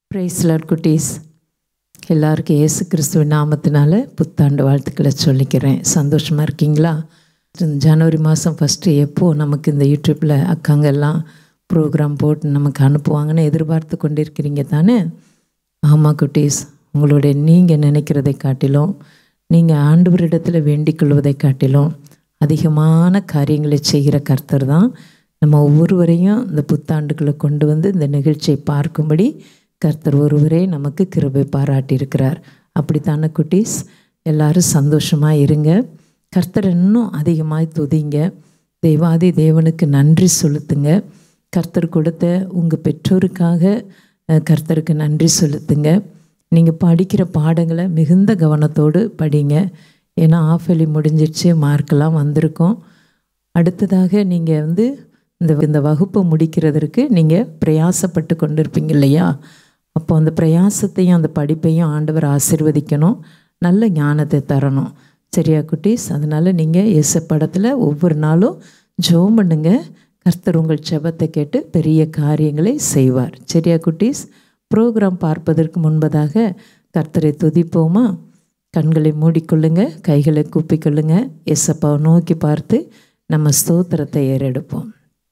பிரைஸ்லாட் குட்டீஸ் எல்லாருக்கும் இயேசு கிறிஸ்துவின் நாமத்தினால புத்தாண்டு வாழ்த்துக்களை சொல்லிக்கிறேன் சந்தோஷமாக இருக்கீங்களா ஜனவரி மாதம் ஃபஸ்ட்டு எப்போ நமக்கு இந்த யூடியூப்பில் அக்காங்கெல்லாம் ப்ரோக்ராம் போட்டு நமக்கு அனுப்புவாங்கன்னு எதிர்பார்த்து கொண்டிருக்கிறீங்க தானே ஆமாம் குட்டீஸ் உங்களுடைய நீங்கள் நினைக்கிறதை காட்டிலும் நீங்கள் ஆண்டவரிடத்தில் வேண்டிக் கொள்வதை காட்டிலும் அதிகமான காரியங்களை செய்கிற கர்த்தர் தான் நம்ம ஒவ்வொருவரையும் இந்த புத்தாண்டுக்குள்ளே கொண்டு வந்து இந்த நிகழ்ச்சியை பார்க்கும்படி கர்த்தர் ஒருவரே நமக்கு கிருபை பாராட்டியிருக்கிறார் அப்படித்தானே குட்டீஸ் எல்லாரும் சந்தோஷமாக இருங்க கர்த்தர் இன்னும் அதிகமாக துதிங்க தேவாதி தேவனுக்கு நன்றி செலுத்துங்க கர்த்தர் கொடுத்த உங்கள் பெற்றோருக்காக அஹ், கர்த்தருக்கு நன்றி செலுத்துங்க நீங்கள் படிக்கிற பாடங்களை மிகுந்த கவனத்தோடு படிங்க ஏன்னா ஆஃபலி முடிஞ்சிடுச்சு மார்க்கெல்லாம் வந்திருக்கும் அடுத்ததாக நீங்கள் வந்து இந்த இந்த வகுப்பை முடிக்கிறதற்கு நீங்கள் பிரயாசப்பட்டு கொண்டிருப்பீங்க இல்லையா அப்போ அந்த பிரயாசத்தையும் அந்த படிப்பையும் ஆண்டவர் ஆசிர்வதிக்கணும் நல்ல ஞானத்தை தரணும் சரியா குட்டீஸ் அதனால் நீங்கள் இயேசு படத்தில் ஒவ்வொரு நாளும் ஜெபம் பண்ணுங்க கர்த்தர் உங்கள் ஜெபத்தை கேட்டு பெரிய காரியங்களை செய்வார் சரியா குட்டீஸ் ப்ரோக்ராம் பார்ப்பதற்கு முன்பதாக கர்த்தரை துதிப்போமா கண்களை மூடிக்கொள்ளுங்க கைகளை கூப்பிக்கொள்ளுங்க எசப்பாவை நோக்கி பார்த்து நம்ம ஸ்தோத்திரத்தை ஏறெடுப்போம்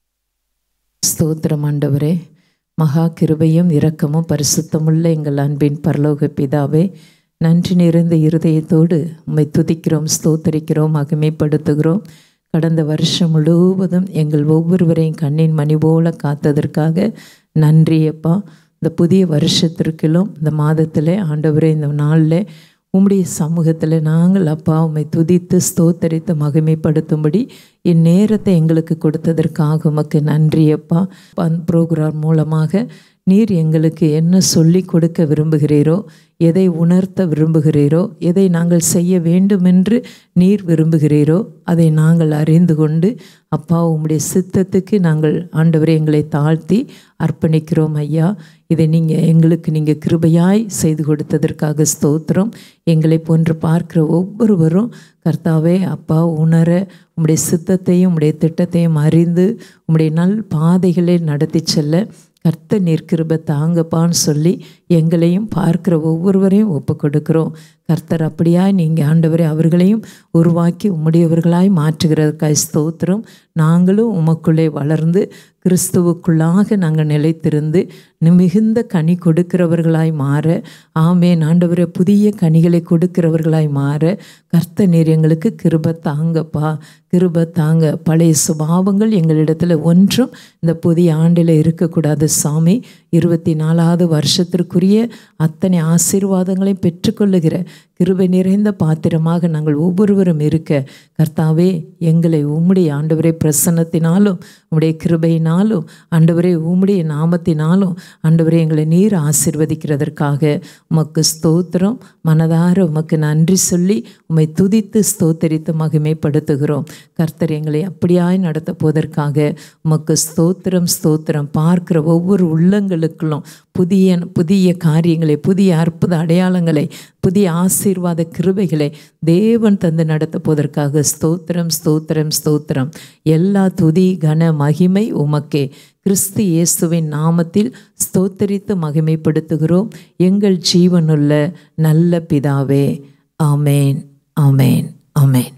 ஸ்தோத்திரம் ஆண்டவரே மகா கிருபையும் இரக்கமும் பரிசுத்தமுள்ள எங்கள் அன்பின் பரலோக பிதாவே நன்றி நிறைந்த இருதயத்தோடு உம்மை துதிக்கிறோம் ஸ்தோத்தரிக்கிறோம் மகிமைப்படுத்துகிறோம் கடந்த வருஷம் முழுவதும் எங்கள் ஒவ்வொருவரையும் கண்ணின் மணி போல காத்ததற்காக நன்றி அப்பா இந்த புதிய வருஷத்திற்கிலும் இந்த மாதத்தில் ஆண்டவரே இந்த நாளில் உம்முடைய சமூகத்தில் நாங்கள் அப்பா உம்மை துதித்து ஸ்தோத்தரித்து மகிமைப்படுத்தும்படி இந்நேரத்தை எங்களுக்கு கொடுத்ததற்காக உமக்கு நன்றி அப்பா அந்த ப்ரோக்ராம் மூலமாக நீர் எங்களுக்கு என்ன சொல்லி கொடுக்க விரும்புகிறீரோ எதை உணர்த்த விரும்புகிறீரோ எதை நாங்கள் செய்ய வேண்டுமென்று நீர் விரும்புகிறீரோ அதை நாங்கள் அறிந்து கொண்டு அப்பா உம்முடைய சித்தத்துக்கு நாங்கள் ஆண்டவரை எங்களை தாழ்த்தி அர்ப்பணிக்கிறோம் ஐயா இதை நீங்கள் எங்களுக்கு நீங்கள் கிருபையாய் செய்து கொடுத்ததற்காக ஸ்தோத்திரம் எங்களை போன்று பார்க்கிற ஒவ்வொருவரும் கர்த்தாவே அப்பா உணர உம்முடைய சித்தத்தையும் உம்முடைய திட்டத்தையும் அறிந்து உம்முடைய நல் பாதைகளை நடத்தி செல்ல கர்த்த நிற்கிருப தாங்கப்பான்னு சொல்லி எங்களையும் பார்க்கிற ஒவ்வொருவரையும் ஒப்பு கொடுக்கிறோம் கர்த்தர் அப்படியாய் நீங்கள் ஆண்டவரை அவர்களையும் உருவாக்கி உம்முடையவர்களாய் மாற்றுகிறதுக்காய் ஸ்தோத்திரம் நாங்களும் உமக்குள்ளே வளர்ந்து கிறிஸ்துவுக்குள்ளாக நாங்கள் நிலைத்திருந்து நி- மிகுந்த கனி கொடுக்கிறவர்களாய் மாற ஆமேன் ஆண்டவரை புதிய கனிகளை கொடுக்கிறவர்களாய் மாற கர்த்த நீர் எங்களுக்கு கிருப தாங்கப்பா கிருப தாங்க பழைய சுபாவங்கள் எங்களிடத்துல ஒன்றும் இந்த புதிய ஆண்டில் இருக்கக்கூடாது சாமி இருபத்தி நாலாவது வருஷத்திற்குரிய அத்தனை ஆசீர்வாதங்களையும் பெற்றுக்கொள்ளுகிற கிருபை நிறைந்த பாத்திரமாக நாங்கள் ஒவ்வொருவரும் இருக்க கர்த்தாவே எங்களை உம்முடைய ஆண்டவரை பிரசன்னத்தினாலும் உம்முடைய கிருபையினாலும் ஆண்டவரே உம்முடைய நாமத்தினாலும் ஆண்டவரே எங்களை நீர் ஆசீர்வதிக்கிறதற்காக உமக்கு ஸ்தோத்திரம் மனதார உமக்கு நன்றி சொல்லி உம்மை துதித்து ஸ்தோத்தரித்து மகிமைப்படுத்துகிறோம் கர்த்தர் எங்களை அப்படியாய் நடத்த போவதற்காக உமக்கு ஸ்தோத்திரம் ஸ்தோத்திரம் பார்க்கிற ஒவ்வொரு உள்ளங்களுக்குள்ளும் புதிய புதிய காரியங்களை புதிய அற்புத அடையாளங்களை புதிய ஆசீர்வாத கிருபைகளை தேவன் தந்து நடத்த போவதற்காக ஸ்தோத்திரம் ஸ்தோத்திரம் ஸ்தோத்திரம் எல்லா துதி கன மகிமை உமக்கே கிறிஸ்து இயேசுவின் நாமத்தில் ஸ்தோத்தரித்து மகிமைப்படுத்துகிறோம் எங்கள் ஜீவனுள்ள நல்ல பிதாவே ஆமேன் ஆமேன் ஆமேன்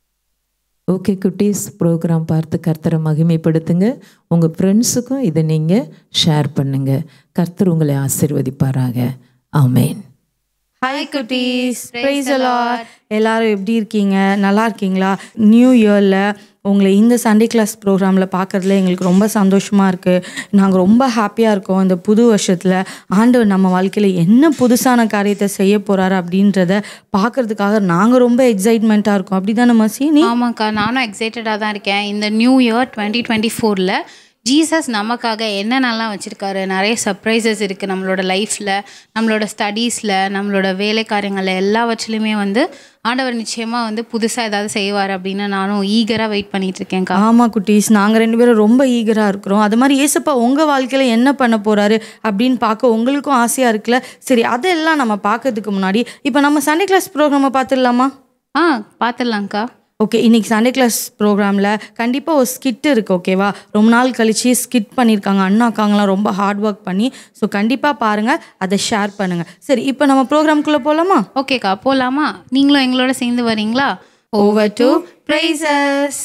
ஓகே குட்டீஸ் ப்ரோக்ராம் பார்த்து கர்த்தரை மகிமைப்படுத்துங்க உங்கள் ஃப்ரெண்ட்ஸுக்கும் இதை நீங்கள் ஷேர் பண்ணுங்க கர்த்தர் உங்களை ஆசீர்வதிப்பாராக ஆமேன் ஹாய் குட்டீஸ் ப்ரைஸ் லார்ட் எல்லாரும் எப்படி இருக்கீங்க நல்லா இருக்கீங்களா நியூ இயரில் உங்களை இந்த சண்டே கிளாஸ் ப்ரோக்ராமில் பார்க்குறதுல எங்களுக்கு ரொம்ப சந்தோஷமாக இருக்குது நாங்கள் ரொம்ப ஹாப்பியாக இருக்கோம் இந்த புது வருஷத்தில் ஆண்டவர் நம்ம வாழ்க்கையில் என்ன புதுசான காரியத்தை செய்ய போகிறாரு அப்படின்றத பார்க்கறதுக்காக நாங்கள் ரொம்ப எக்ஸைட்மெண்ட்டாக இருக்கோம் அப்படி தானே மசி நீ ஆமாக்கா நானும் எக்ஸைட்டடாக தான் இருக்கேன் இந்த நியூ இயர் டுவெண்ட்டி டுவெண்ட்டி ஃபோரில் ஜீசஸ் நமக்காக என்னென்னலாம் வச்சுருக்காரு நிறைய சர்ப்ரைசஸ் இருக்குது நம்மளோட லைஃப்பில் நம்மளோட ஸ்டடீஸில் நம்மளோட வேலை காரியங்களில் எல்லாவற்றிலுமே வந்து ஆண்டவர் நிச்சயமாக வந்து புதுசாக ஏதாவது செய்வார் அப்படின்னு நானும் ஈகராக வெயிட் பண்ணிட்டு இருக்கேன்க்கா ஆமாம் குட்டீஸ் நாங்கள் ரெண்டு பேரும் ரொம்ப ஈகராக இருக்கிறோம் அது மாதிரி ஏசப்பா உங்கள் வாழ்க்கையில் என்ன பண்ண போகிறாரு அப்படின்னு பார்க்க உங்களுக்கும் ஆசையாக இருக்குல்ல சரி அதெல்லாம் நம்ம பார்க்கறதுக்கு முன்னாடி இப்போ நம்ம சண்டே கிளாஸ் ப்ரோக்ராமை பார்த்துடலாமா ஆ பார்த்துடலாங்க்கா ஓகே இன்னைக்கு சண்டே கிளாஸ் ப்ரோக்ராமில் கண்டிப்பாக ஒரு ஸ்கிட் இருக்குது ஓகேவா ரொம்ப நாள் கழிச்சு ஸ்கிட் பண்ணியிருக்காங்க அண்ணா அக்காங்களாம் ரொம்ப ஹார்ட் ஒர்க் பண்ணி ஸோ கண்டிப்பாக பாருங்கள் அதை ஷேர் பண்ணுங்கள் சரி இப்போ நம்ம ப்ரோக்ராம்குள்ளே போகலாமா ஓகேக்கா போகலாமா நீங்களும் எங்களோட சேர்ந்து வரீங்களா ஓவர் டு ப்ரைசஸ்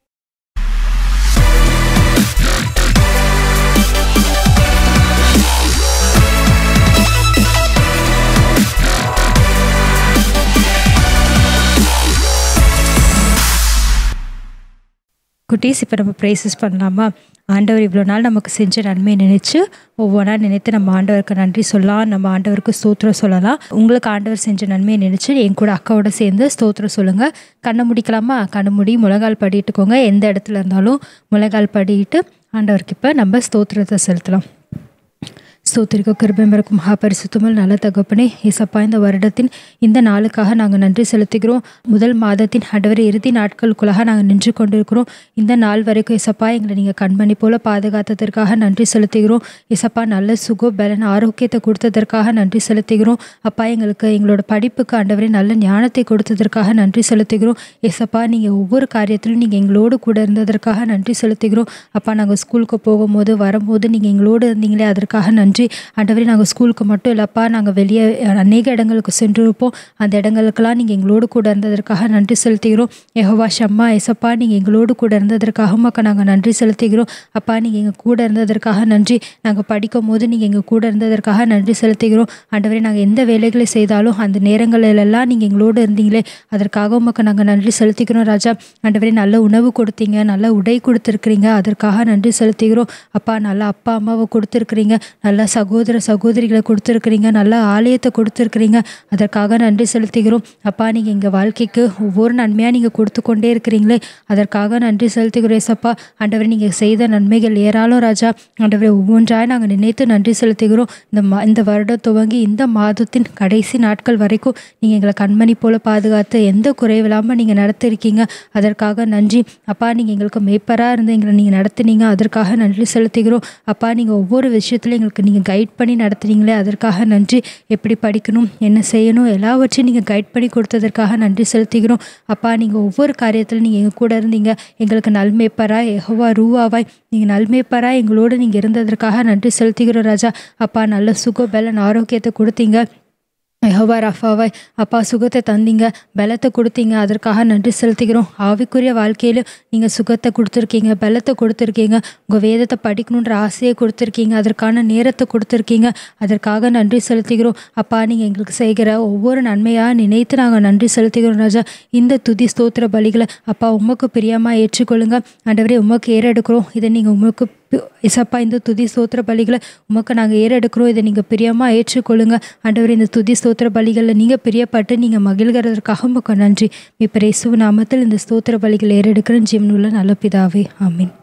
குட்டீஸ் இப்போ நம்ம ப்ரைசஸ் பண்ணலாமா ஆண்டவர் இவ்வளோ நாள் நமக்கு செஞ்ச நன்மையை நினைச்சு ஒவ்வொன்றா நினைத்து நம்ம ஆண்டவருக்கு நன்றி சொல்லலாம் நம்ம ஆண்டவருக்கு ஸ்தோத்திரம் சொல்லலாம் உங்களுக்கு ஆண்டவர் செஞ்ச நன்மையை நினைச்சு என் கூட அக்காவோட சேர்ந்து ஸ்தோத்திரம் சொல்லுங்கள் கண்ணை முடிக்கலாமா கண்ணை மூடி முழங்கால் படிட்டுக்கோங்க எந்த இடத்துல இருந்தாலும் முழங்கால் படிட்டு ஆண்டவருக்கு இப்போ நம்ம ஸ்தோத்திரத்தை செலுத்தலாம் ஸ்தோத்திரிக்க கிருபையும் இருக்கும் மகாபரிசுத்தமல் நல்ல தகப்பனே ஏசப்பா இந்த வருடத்தின் இந்த நாளுக்காக நாங்கள் நன்றி செலுத்துகிறோம் முதல் மாதத்தின் அடவரை இறுதி நாட்களுக்குள்ளாக நாங்கள் நின்று கொண்டிருக்கிறோம் இந்த நாள் வரைக்கும் ஏசப்பா எங்களை நீங்கள் கண்மணி போல பாதுகாத்ததற்காக நன்றி செலுத்துகிறோம் ஏசப்பா நல்ல சுக பலன் ஆரோக்கியத்தை கொடுத்ததற்காக நன்றி செலுத்துகிறோம் அப்பா எங்களுக்கு எங்களோட படிப்புக்கு ஆண்டவரே நல்ல ஞானத்தை கொடுத்ததற்காக நன்றி செலுத்துகிறோம் ஏசப்பா நீங்கள் ஒவ்வொரு காரியத்திலும் நீங்கள் எங்களோடு கூட இருந்ததற்காக நன்றி செலுத்துகிறோம் அப்பா நாங்கள் ஸ்கூலுக்கு போகும்போது வரும்போது நீங்கள் எங்களோடு இருந்தீங்களே அதற்காக நன்றி ஆண்டவரே நாங்கள் ஸ்கூலுக்கு மட்டும் இல்லைப்பா நாங்கள் வெளியே அநேக இடங்களுக்கு சென்றிருப்போம் அந்த இடங்களுக்கெல்லாம் நீங்கள் எங்களோடு கூட இருந்ததற்காக நன்றி செலுத்துகிறோம் யெகோவா ஷம்மா எசப்பா நீங்கள் எங்களோடு கூட இருந்ததற்காக மக்கள் நாங்கள் நன்றி செலுத்துகிறோம் அப்பா நீங்கள் எங்கள் கூட இருந்ததற்காக நன்றி நாங்கள் படிக்கும் போது நீங்கள் எங்கள் கூட இருந்ததற்காக நன்றி செலுத்துகிறோம் ஆண்டவரே நாங்கள் எந்த வேலைகளை செய்தாலும் அந்த நேரங்களிலெல்லாம் நீங்கள் எங்களோடு இருந்தீங்களே அதற்காக உமக்கு நாங்கள் நன்றி செலுத்திக்கிறோம் ராஜா ஆண்டவரே நல்ல உணவு கொடுத்தீங்க நல்ல உடை கொடுத்துருக்குறீங்க அதற்காக நன்றி செலுத்துகிறோம் அப்பா நல்ல அப்பா அம்மாவை கொடுத்துருக்குறீங்க நல்ல சகோதர சகோதரிகளை கொடுத்துருக்குறீங்க நல்ல ஆலயத்தை கொடுத்துருக்குறீங்க அதற்காக நன்றி செலுத்துகிறோம் அப்பா நீங்கள் எங்கள் வாழ்க்கைக்கு ஒவ்வொரு நன்மையாக நீங்கள் கொடுத்து கொண்டே இருக்கிறீங்களே அதற்காக நன்றி செலுத்துகிறோம் ஏசப்பா ஆண்டவரே நீங்கள் செய்த நன்மைகள் ஏராளம் ராஜா ஆண்டவரே ஒவ்வொன்றாக நாங்கள் நினைத்து நன்றி செலுத்துகிறோம் இந்த மா இந்த வருடம் துவங்கி இந்த மாதத்தின் கடைசி நாட்கள் வரைக்கும் நீங்கள் எங்களை கண்மணி போல பாதுகாத்து எந்த குறைவில்லாமல் நீங்கள் நடத்திருக்கீங்க அதற்காக நன்றி அப்பா நீங்கள் எங்களுக்கு மேய்ப்பராக இருந்து எங்களை நீங்கள் நடத்துனீங்க அதற்காக நன்றி செலுத்துகிறோம் அப்பா நீங்கள் ஒவ்வொரு விஷயத்துலையும் எங்களுக்கு நீங்கள் கைட் பண்ணி நடத்துனீங்களே அதற்காக நன்றி எப்படி படிக்கணும் என்ன செய்யணும் எல்லாவற்றையும் நீங்கள் கைட் பண்ணி கொடுத்ததற்காக நன்றி செலுத்துகிறோம் அப்பா நீங்கள் ஒவ்வொரு காரியத்திலும் நீங்கள் எங்கள் கூட இருந்தீங்க எங்களுக்கு நல்மேப்பராய் எஹோவா ரூவாவாய் நீங்கள் நல்மேப்பராய் எங்களோடு நீங்கள் இருந்ததற்காக நன்றி செலுத்துகிறோம் ராஜா அப்பா நல்ல சுக பலன் ஆரோக்கியத்தை கொடுத்தீங்க யெகோவா ரஃபாவாய் அப்பா சுகத்தை தந்தீங்க பலத்தை கொடுத்தீங்க அதற்காக நன்றி செலுத்துகிறோம் ஆவிக்குரிய வாழ்க்கையிலும் நீங்கள் சுகத்தை கொடுத்துருக்கீங்க பலத்தை கொடுத்துருக்கீங்க உங்கள் வேதத்தை படிக்கணுன்ற ஆசையை கொடுத்துருக்கீங்க அதற்கான நேரத்தை கொடுத்துருக்கீங்க அதற்காக நன்றி செலுத்துகிறோம் அப்பா நீங்கள் எங்களுக்கு செய்கிற ஒவ்வொரு நன்மையாக நினைத்து நாங்கள் நன்றி செலுத்துகிறோம் ராஜா இந்த துதி ஸ்தோத்திர பலிகளை அப்பா உமக்கு பிரியமாக ஏற்றுக்கொள்ளுங்க ஆண்டவரே உமக்கு ஏறெடுக்கிறோம் இதை நீங்கள் உமக்கு இசப்பா இந்த துதி ஸ்தோத்திர பலிகளை உமக்கு நாங்கள் ஏறெடுக்கிறோம் இதை நீங்கள் பிரியமாக ஏற்றுக்கொள்ளுங்க ஆண்டவர் இந்த துதி ஸ்தோத்திர பலிகளில் நீங்கள் பிரியப்பட்டு நீங்கள் மகிழ்கிறதற்காக உமக்கு நன்றி இப்போ இயேசு நாமத்தில் இந்த ஸ்தோத்திர பலிகளை ஏறெடுக்கிற ஜீவனுள்ள நல்ல பிதாவே ஆமீன்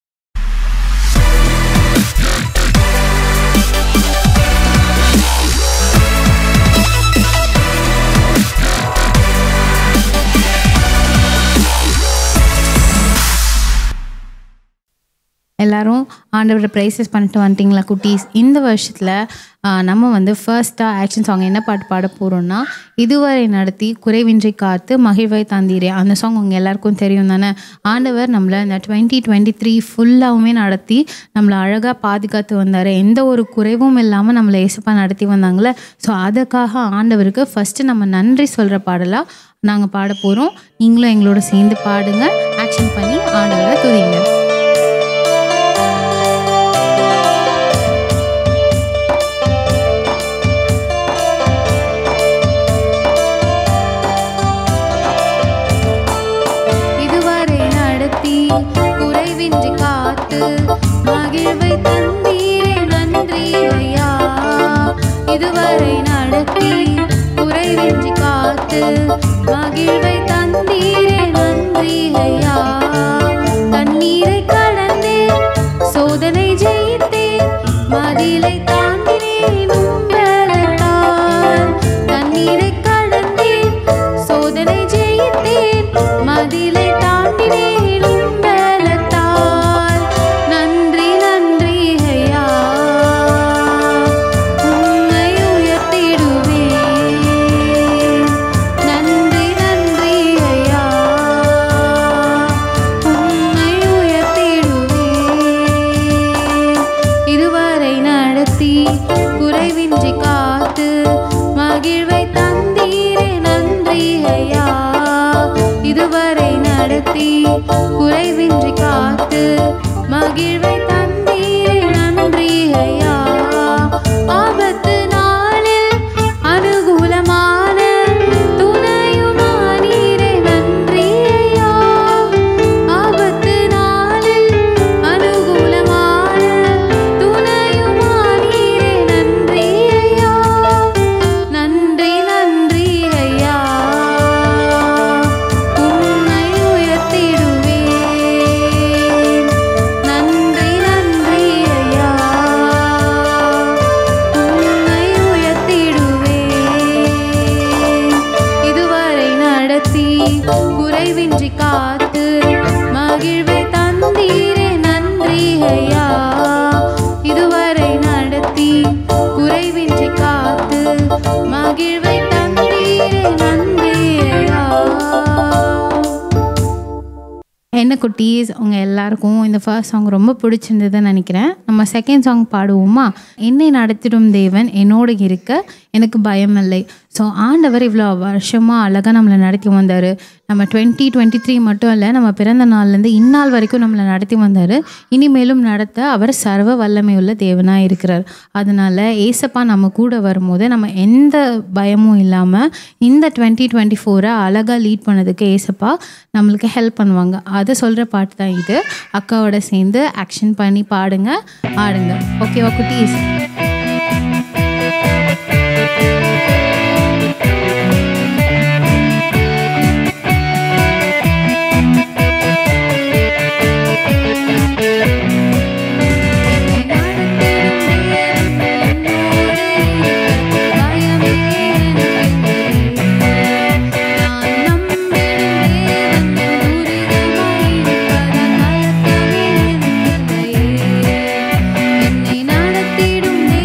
எல்லாரும் ஆண்டவரை ப்ரைஸஸ் பண்ணிட்டு வந்துட்டிங்களா குட்டீஸ் இந்த வருஷத்தில் நம்ம வந்து ஃபர்ஸ்ட்டாக ஆக்ஷன் சாங் என்ன பாட்டு பாட போகிறோம்னா இதுவரை நடத்தி குறைவின்றி காத்து மகிழ்வை தந்தீரே அந்த சாங் உங்கள் எல்லாருக்கும் தெரியும் தானே ஆண்டவர் நம்மளை இந்த டுவெண்ட்டி டுவெண்ட்டி த்ரீ ஃபுல்லாகவுமே நடத்தி நம்மளை அழகாக பாதுகாத்து வந்தார் எந்த ஒரு குறைவும் இல்லாமல் நம்மளை ஏசப்பா நடத்தி வந்தாங்களே ஸோ அதுக்காக ஆண்டவருக்கு ஃபஸ்ட்டு நம்ம நன்றி சொல்கிற பாடலாக நாங்கள் பாட போகிறோம் நீங்களும் எங்களோட சேர்ந்து பாடுங்க ஆக்ஷன் பண்ணி ஆண்டவரை துதிங்க இதுவரை நடத்தி குறைவின்றி காத்து மகிழ்வை தந்தீரே நன்றி ஐயா இதுவரை நடத்தி குறைவின்றி காத்து மகிழ்வை தந்தீரே நன்றி ஐயா தண்ணீரை கடந்தேன் சோதனை ஜெயித்தேன் மதிலை தாண்டினேன் உம்பலத்தால் தண்ணீரை கடந்தேன் சோதனை ஜெயித்தேன் மதிலை தாண்டினேன் உம்பலத்தால் நன்றி நன்றி ஐயா உம்மை உயர்த்திடுவேன் நன்றி நன்றி ஐயா குறைவின்றி காத்து மகிழ்வை தந்தீரே நன்றி ஐயா இதுவரை நடத்தி குறைவின்றி காத்து மகிழ்வை தந்தீரே நன்றி ஐயா ஆபத்து நாளில் அனுகூலமான துணையுமானீரே நன்றி ஐயா ஆபத்து நாளில் அனுகூலமான துணையுமானீரே நன்றி ஐயா நன்றி நன்றி ஐயா உம்மை உயர்த்திடுவேன் நன்றி நன்றி ஐயா உம்மை உயர்த்திடுவேன் இதுவரை நடத்தி குறைவின்றி காத்து மகிழ்வை தந்தீரே நன்றி ஐயா இதுவரை நடத்தி குறைவின்றி காத்து மகிழ்வை தந்தீரே நன்றி ஐயா என்ன குட்டீஸ் உங்கள் எல்லாருக்கும் இந்த ஃபர்ஸ்ட் சாங் ரொம்ப பிடிச்சிருந்ததுன்னு நினைக்கிறேன் நம்ம செகண்ட் சாங் பாடுவோமா என்னை நடத்திடும் தேவன் என்னோடு இருக்க எனக்கு பயம் இல்லை ஸோ ஆண்டவர் இவ்வளோ வருஷமாக அழகாக நம்மளை நடத்தி வந்தார் நம்ம டுவெண்ட்டி டுவெண்ட்டி த்ரீ மட்டும் இல்லை நம்ம பிறந்த நாள்லேருந்து இந்நாள் வரைக்கும் நம்மளை நடத்தி வந்தார் இனிமேலும் நடத்த அவர் சர்வ வல்லமை உள்ள தேவனாக இருக்கிறார் அதனால ஏசப்பா நம்ம கூட வரும்போது நம்ம எந்த பயமும் இல்லாமல் இந்த டுவெண்ட்டி டுவெண்ட்டி ஃபோரை அழகாக லீட் பண்ணதுக்கு ஏசப்பா நம்மளுக்கு ஹெல்ப் பண்ணுவாங்க அதை சொல்கிற பாட்டு தான் இது அக்காவோட சேர்ந்து ஆக்ஷன் பண்ணி பாடுங்க ஆடுங்க ஓகேவா குட்டீஸ் என்னை நடத்திடும்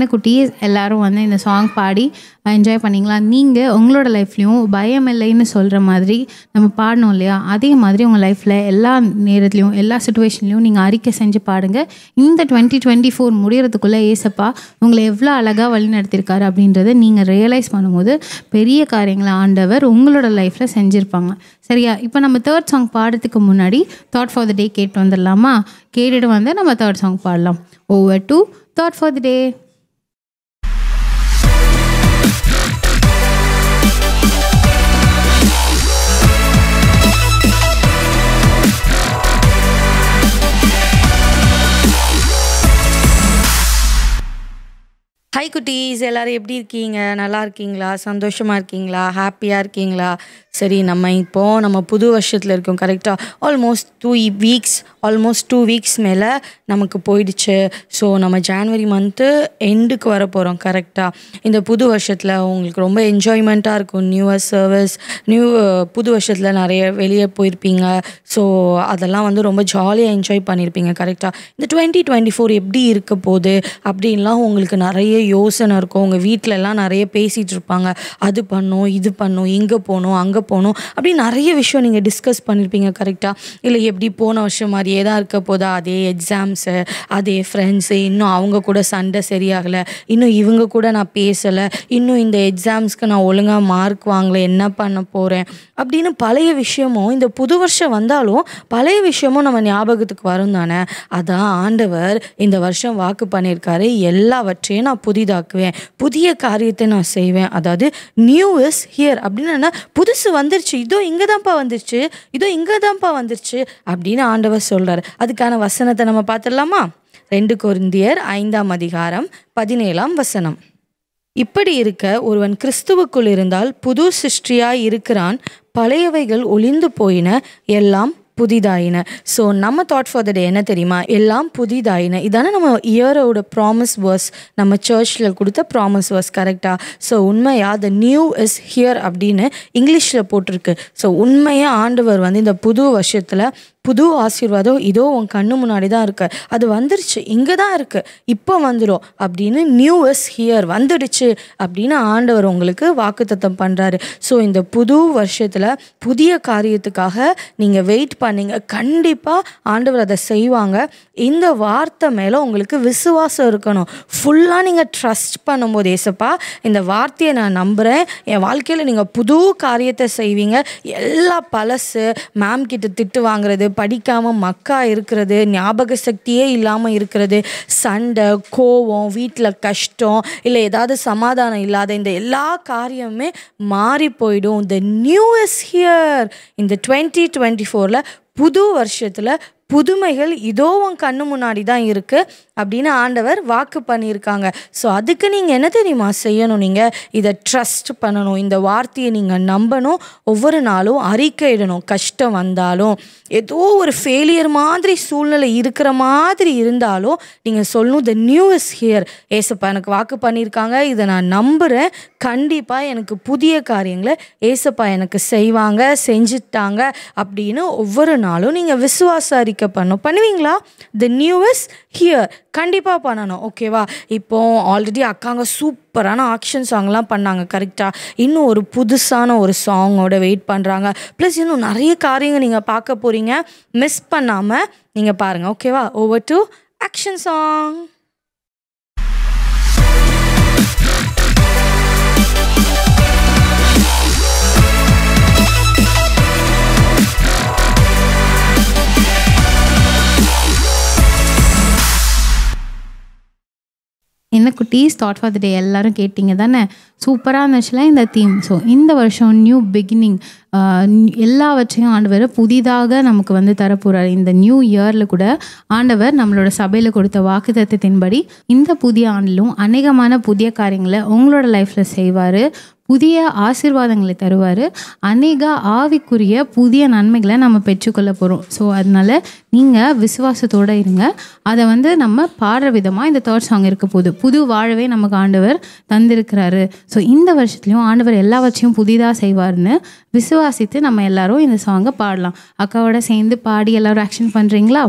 குட்டீஸ் எல்லாரும் வந்து இந்த சாங் பாடி என்ஜாய் பண்ணிங்களா நீங்கள் உங்களோட லைஃப்லேயும் பயம் இல்லைன்னு சொல்கிற மாதிரி நம்ம பாடணும் இல்லையா அதே மாதிரி உங்கள் லைஃப்பில் எல்லா நேரத்துலையும் எல்லா சுச்சுவேஷன்லையும் நீங்கள் அறிக்கை செஞ்சு பாடுங்க இந்த டுவெண்ட்டி டுவெண்ட்டி ஃபோர் முடியறதுக்குள்ளே ஏசப்பா உங்களை எவ்வளோ அழகாக வழி நடத்திருக்காரு அப்படின்றத நீங்கள் ரியலைஸ் பண்ணும்போது பெரிய காரியங்களை ஆண்டவர் உங்களோட லைஃப்பில் செஞ்சுருப்பாங்க சரியா இப்போ நம்ம தேர்ட் சாங் பாடுறதுக்கு முன்னாடி தாட் ஃபார் த டே கேட்டு வந்துடலாமா கேட்டுட்டு வந்து நம்ம தேர்ட் சாங் பாடலாம் over to thought for the day hi குட்டீஸ் எல்லாரும் எப்படி இருக்கீங்க நல்லா இருக்கீங்களா சந்தோஷமா இருக்கீங்களா ஹாப்பியாக இருக்கீங்களா சரி நம்ம இப்போ நம்ம புது வருஷத்தில் இருக்கோம் கரெக்டாக almost two weeks almost two weeks மேலே நமக்கு போயிடுச்சு ஸோ நம்ம ஜான்வரி மந்த்து எண்டுக்கு வர போகிறோம் கரெக்டாக இந்த புது வருஷத்தில் உங்களுக்கு ரொம்ப என்ஜாய்மெண்ட்டாக இருக்கும் நியூ இயர் சர்வீஸ் நியூ புது வருஷத்தில் நிறைய வெளியே போயிருப்பீங்க ஸோ அதெல்லாம் வந்து ரொம்ப ஜாலியாக என்ஜாய் பண்ணியிருப்பீங்க கரெக்டாக இந்த டுவெண்ட்டி டுவெண்ட்டி ஃபோர் எப்படி இருக்க போகுது அப்படின்லாம் உங்களுக்கு நிறைய யோசனை இருக்கும் உங்கள் வீட்டிலலாம் நிறைய பேசிகிட்டு இருப்பாங்க அது பண்ணோம் இது பண்ணோம் இங்கே போகணும் அங்கே போகணும் அப்படி நிறைய விஷயம் நீங்கள் டிஸ்கஸ் பண்ணியிருப்பீங்க கரெக்டாக இல்லை எப்படி போன வருஷம் மாதிரியே தான் இருக்க போதா அதே எக்ஸாம்ஸு அதே ஃப்ரெண்ட்ஸு இன்னும் அவங்க கூட சண்டை சரியாகலை இன்னும் இவங்க கூட நான் பேசலை இன்னும் இந்த எக்ஸாம்ஸ்க்கு நான் ஒழுங்காக மார்க் வாங்கலை என்ன பண்ண போகிறேன் அப்படின்னு பழைய விஷயமும் இந்த புது வருஷம் வந்தாலும் பழைய விஷயமும் நம்ம ஞாபகத்துக்கு வரும் தானே அதான் ஆண்டவர் இந்த வருஷம் வாக்கு பண்ணியிருக்காரு எல்லாவற்றையும் நான் புதிதாக்குவேன் புதிய காரியத்தை நான் செய்வேன் அதாவது நியூ இஸ் ஹியர் அப்படின்னு என்ன புதுசு வந்துருச்சு இதோ இங்கே தான்ப்பா வந்துருச்சு இதோ இங்கே தான்ப்பா வந்துருச்சு அப்படின்னு ஆண்டவர் சொல்கிறார் அதுக்கான வசனத்தை நம்ம பார்த்துடலாமா ரெண்டு கொரிந்தியர் ஐந்தாம் அதிகாரம் பதினேழாம் வசனம் இப்படி இருக்க ஒருவன் கிறிஸ்துவுக்குள் இருந்தால் புது சிருஷ்டியாய் இருக்கிறான் பழையவைகள் ஒளிந்து போயின எல்லாம் புதிதாயின ஸோ நம்ம தாட் ஃபார் த டே என்ன தெரியுமா எல்லாம் புதிதாயின இதானே நம்ம இயரோட ப்ராமிஸ் வேர்ஸ் நம்ம சர்ச்சில் கொடுத்த ப்ராமிஸ் வேர்ஸ் கரெக்டாக ஸோ உண்மையா த நியூ இஸ் ஹியர் அப்படின்னு இங்கிலீஷில் போட்டிருக்கு ஸோ உண்மையாக ஆண்டவர் வந்து இந்த புது வருஷத்தில் புது ஆசீர்வாதம் இதோ உன் கண்ணு முன்னாடி தான் இருக்கு அது வந்துருச்சு இங்கே தான் இருக்கு இப்போ வந்துடும் அப்படின்னு நியூ இஸ் ஹியர் வந்துடுச்சு அப்படின்னு ஆண்டவர் உங்களுக்கு வாக்குத்தத்தம் பண்ணுறாரு ஸோ இந்த புது வருஷத்தில் புதிய காரியத்துக்காக நீங்கள் வெயிட் பண்ணீங்க கண்டிப்பாக ஆண்டவர் அதை செய்வாங்க இந்த வார்த்தை மேலே உங்களுக்கு விசுவாசம் இருக்கணும் ஃபுல்லாக நீங்கள் ட்ரஸ்ட் பண்ணும்போது ஏசப்பா இந்த வார்த்தையை நான் நம்புகிறேன் என் வாழ்க்கையில் நீங்கள் புது காரியத்தை செய்வீங்க எல்லா பழசு மேம் கிட்ட திட்டு வாங்குறது படிக்காமல் மக்கா இருக்கிறது ஞாபக சக்தியே இல்லாமல் இருக்கிறது சண்டை கோவம் வீட்டில் கஷ்டம் இல்லை ஏதாவது சமாதானம் இல்லாத இந்த எல்லா காரியமுமே மாறி போயிடும் இந்த நியூ இஸ் ஹியர் இந்த டுவெண்ட்டி டுவெண்ட்டி ஃபோரில் புது வருஷத்தில் புதுமைகள் இதோ உன் கண்ணு முன்னாடி தான் இருக்குது அப்படின்னு ஆண்டவர் வாக்கு பண்ணியிருக்காங்க ஸோ அதுக்கு நீங்கள் என்ன தெரியுமா செய்யணும் நீங்கள் இதை ட்ரஸ்ட் பண்ணணும் இந்த வார்த்தையை நீங்கள் நம்பணும் ஒவ்வொரு நாளும் அறிக்கையிடணும் கஷ்டம் வந்தாலும் ஏதோ ஒரு ஃபெயிலியர் மாதிரி சூழ்நிலை இருக்கிற மாதிரி இருந்தாலும் நீங்கள் சொல்லணும் த நியூ இஸ் ஹியர் ஏசப்பா எனக்கு வாக்கு பண்ணியிருக்காங்க இதை நான் நம்புகிறேன் கண்டிப்பாக எனக்கு புதிய காரியங்களை ஏசப்பா எனக்கு செய்வாங்க செஞ்சுட்டாங்க அப்படின்னு ஒவ்வொரு நாளும் நீங்கள் விசுவாச அறிக்கை பண்ணணும் பண்ணுவீங்களா த நியூ இஸ் ஹியர் கண்டிப்பாக பண்ணணும் ஓகேவா இப்போ ஆல்ரெடி அக்காங்க சூப்பரான ஆக்ஷன் சாங்லாம் பண்ணாங்க கரெக்டாக இன்னும் ஒரு புதுசான ஒரு சாங்கோட வெயிட் பண்ணுறாங்க ப்ளஸ் இன்னும் நிறைய காரியங்கள் நீங்கள் பார்க்க போகிறீங்க மிஸ் பண்ணாமல் நீங்கள் பாருங்கள் ஓகேவா ஓவர் டு ஆக்ஷன் சாங் என்ன குட்டீஸ் தாட் ஃபார் த டே எல்லாரும் கேட்டிங்க தானே சூப்பராக இருந்துச்சுல இந்த தீம் ஸோ இந்த வருஷம் நியூ பிகினிங் எல்லாவற்றையும் ஆண்டவர் புதிதாக நமக்கு வந்து தரப்போகிறார் இந்த நியூ இயரில் கூட ஆண்டவர் நம்மளோட சபையில் கொடுத்த வாக்குத்தத்தின்படி இந்த புதிய ஆண்டிலும் அநேகமான புதிய காரியங்களை உங்களோட லைஃப்பில் செய்வார் புதிய ஆசீர்வாதங்களை தருவார் அநேக ஆவிக்குரிய புதிய நன்மைகளை நம்ம பெற்றுக்கொள்ள போகிறோம் ஸோ அதனால நீங்கள் விசுவாசத்தோடு இருங்க அதை வந்து நம்ம பாடுற விதமாக இந்த தேர்ட் சாங் இருக்க போகுது புது வாழவே நமக்கு ஆண்டவர் தந்திருக்கிறாரு ஸோ இந்த வருஷத்துலையும் ஆண்டவர் எல்லாவற்றையும் புதிதாக செய்வார்னு விசுவாசித்து நம்ம எல்லாரும் இந்த சாங்கை பாடலாம் அக்காவோட சேர்ந்து பாடி எல்லாரும் ஆக்ஷன் பண்ணுறீங்களா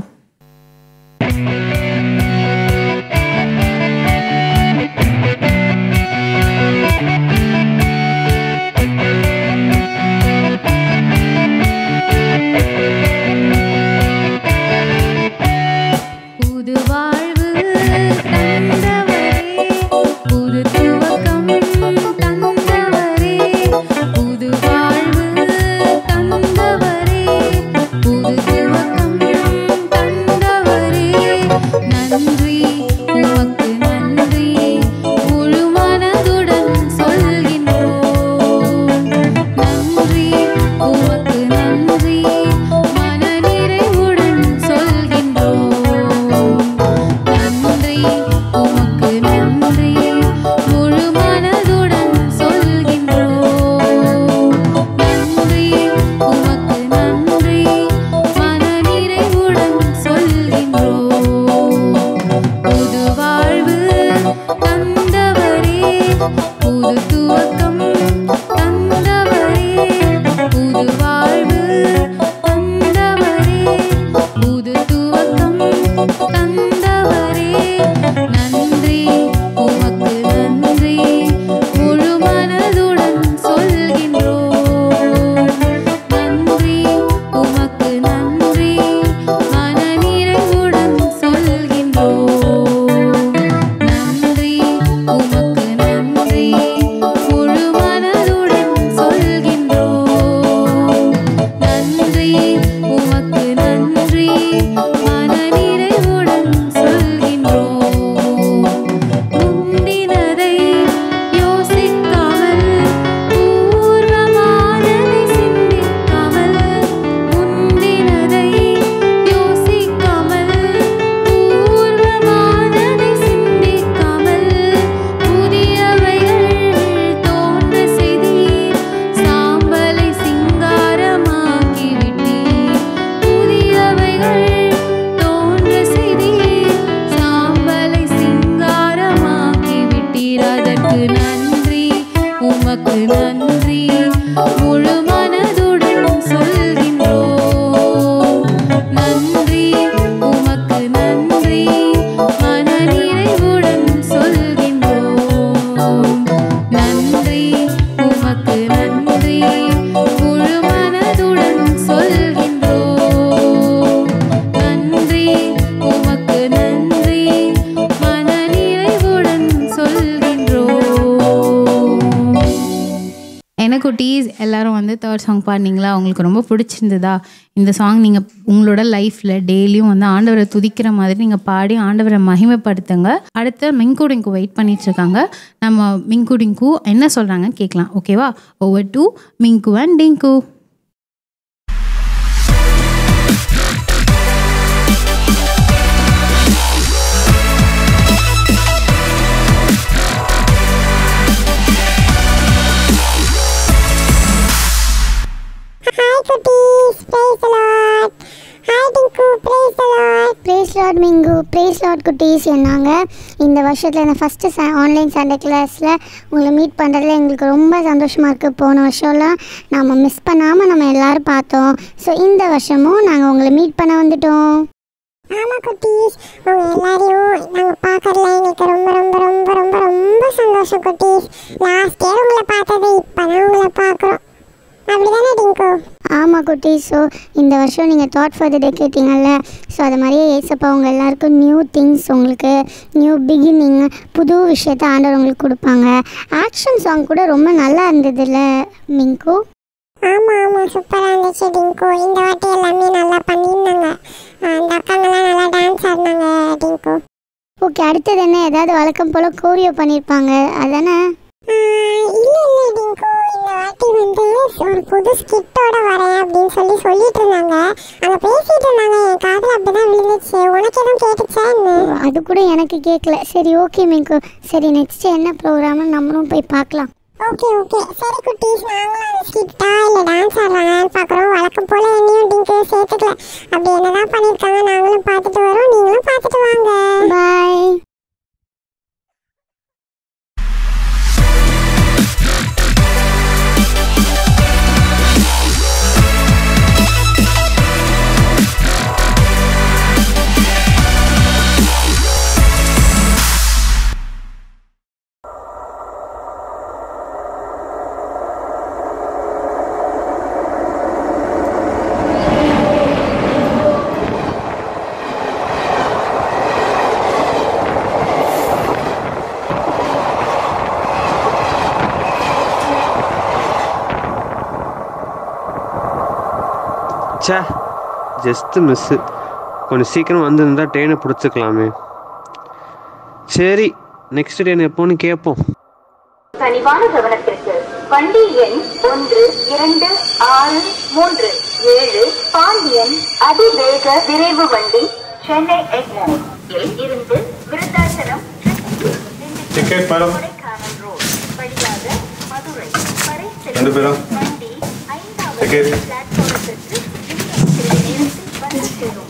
வந்து தேர்ட் சாங் பாடினீங்களா உங்களுக்கு ரொம்ப பிடிச்சிருந்ததா இந்த சாங் நீங்கள் உங்களோட லைஃப்பில் டெய்லியும் வந்து ஆண்டவரை துதிக்கிற மாதிரி நீங்கள் பாடி ஆண்டவரை மகிமைப்படுத்துங்க அடுத்து மிங்குடிங்கு வெயிட் பண்ணிட்டு இருக்காங்க நம்ம மிங்குடிங்கு என்ன சொல்கிறாங்கன்னு கேட்கலாம் ஓகேவா over to Mingu and Tingu hi குட்டீஸ் praise lord hi Tingu praise lord praise lord Mingu praise lord குட்டீஸ் என்னாங்க இந்த வருஷத்தில் இந்த ஃபஸ்ட்டு ச ஆன்லைன் சண்டே கிளாஸில் உங்களை மீட் பண்ணுறதுல எங்களுக்கு ரொம்ப சந்தோஷமாக இருக்குது போன வருஷம்லாம் நாம் மிஸ் பண்ணாமல் நம்ம எல்லோரும் பார்த்தோம் ஸோ இந்த வருஷமும் நாங்கள் உங்களை மீட் பண்ண வந்துட்டோம் ஆமாம் குட்டீஸ் உங்கள் எல்லாரையும் நாங்கள் பார்க்கறதுல எங்களுக்கு ரொம்ப ரொம்ப ரொம்ப ரொம்ப ரொம்ப சந்தோஷம் குட்டீஸ் லாஸ்ட் இயர் உங்களை பார்த்தது இப்போ தான் உங்களை பார்க்குறோம் அப்படிதானே டிங்கு ஆமாம் குட்டி ஸோ இந்த வருஷம் நீங்கள் தாட் ஃபார் த டே கேட்டீங்கல்ல ஸோ அது மாதிரியே ஏசப்பா உங்கள் எல்லாருக்கும் நியூ திங்ஸ் உங்களுக்கு நியூ பிகினிங் புது விஷயத்த ஆண்டவர் உங்களுக்கு கொடுப்பாங்க ஆக்ஷன் சாங் கூட ரொம்ப நல்லா இருந்ததுல்ல மிங்கு ஆமாம் ஆமாம் சூப்பராக இருந்துச்சு டிங்கு இந்த வாட்டி எல்லாமே நல்லா பண்ணியிருந்தாங்க அந்த அக்காங்கெல்லாம் நல்லா டான்ஸ் ஆடினாங்க டிங்கு ஓகே அடுத்தது என்ன ஏதாவது வழக்கம் போல் கோரியோ பண்ணியிருப்பாங்க அதானே இல்லை இல்லை டிங்கு இந்த வாட்டி வந்து ஒரு புது ஸ்கிட்டோட வரேன் அப்படின்னு சொல்லி சொல்லிட்டு இருந்தாங்க அங்கே பேசிட்டு இருந்தாங்க என் காதில் அப்படி தான் விழுந்துச்சு உனக்கு எதுவும் கேட்டுச்சா என்ன அது கூட எனக்கு கேட்கல சரி ஓகே மிங்கு சரி நெக்ஸ்ட் என்ன ப்ரோக்ராம்னு நம்மளும் போய் பார்க்கலாம் ஓகே ஓகே சரி குட்டீஸ் நாங்களும் அந்த ஸ்கிட்டா இல்லை டான்ஸ் ஆடுறாங்கன்னு பார்க்குறோம் வழக்கம் போல் என்னையும் டிங்கு சேர்த்துக்கல அப்படி என்னதான் பண்ணியிருக்காங்க நாங்களும் பார்த்துட்டு வரோம் நீங்களும் பார்த்துட்டு வாங்க பாய் ச்சே ஜஸ்ட்டு மிஸ்ஸு கொஞ்சம் சீக்கிரம் வந்திருந்தா ட்ரெயினை பிடிச்சிக்கலாமே சரி நெக்ஸ்ட் ட்ரெயின் எப்போன்னு கேட்போம் கனிவான கவனத்திற்கு வண்டி எண் ஒன்று இரண்டு ஆறு மூன்று ஏழு பாண்டியன் அதிவேக விரைவு வண்டி சென்னை எக்மோர் இருந்து Virudhachalam ticket madam Kodaikanal road வழியாக மதுரை வரை ரெண்டு பேரும் வண்டி ஐந்தாவது டிக்கெட் பிளாட்பாரத்திற்கு இன்னும் சிறிது நேரத்தில் வந்து சேரும்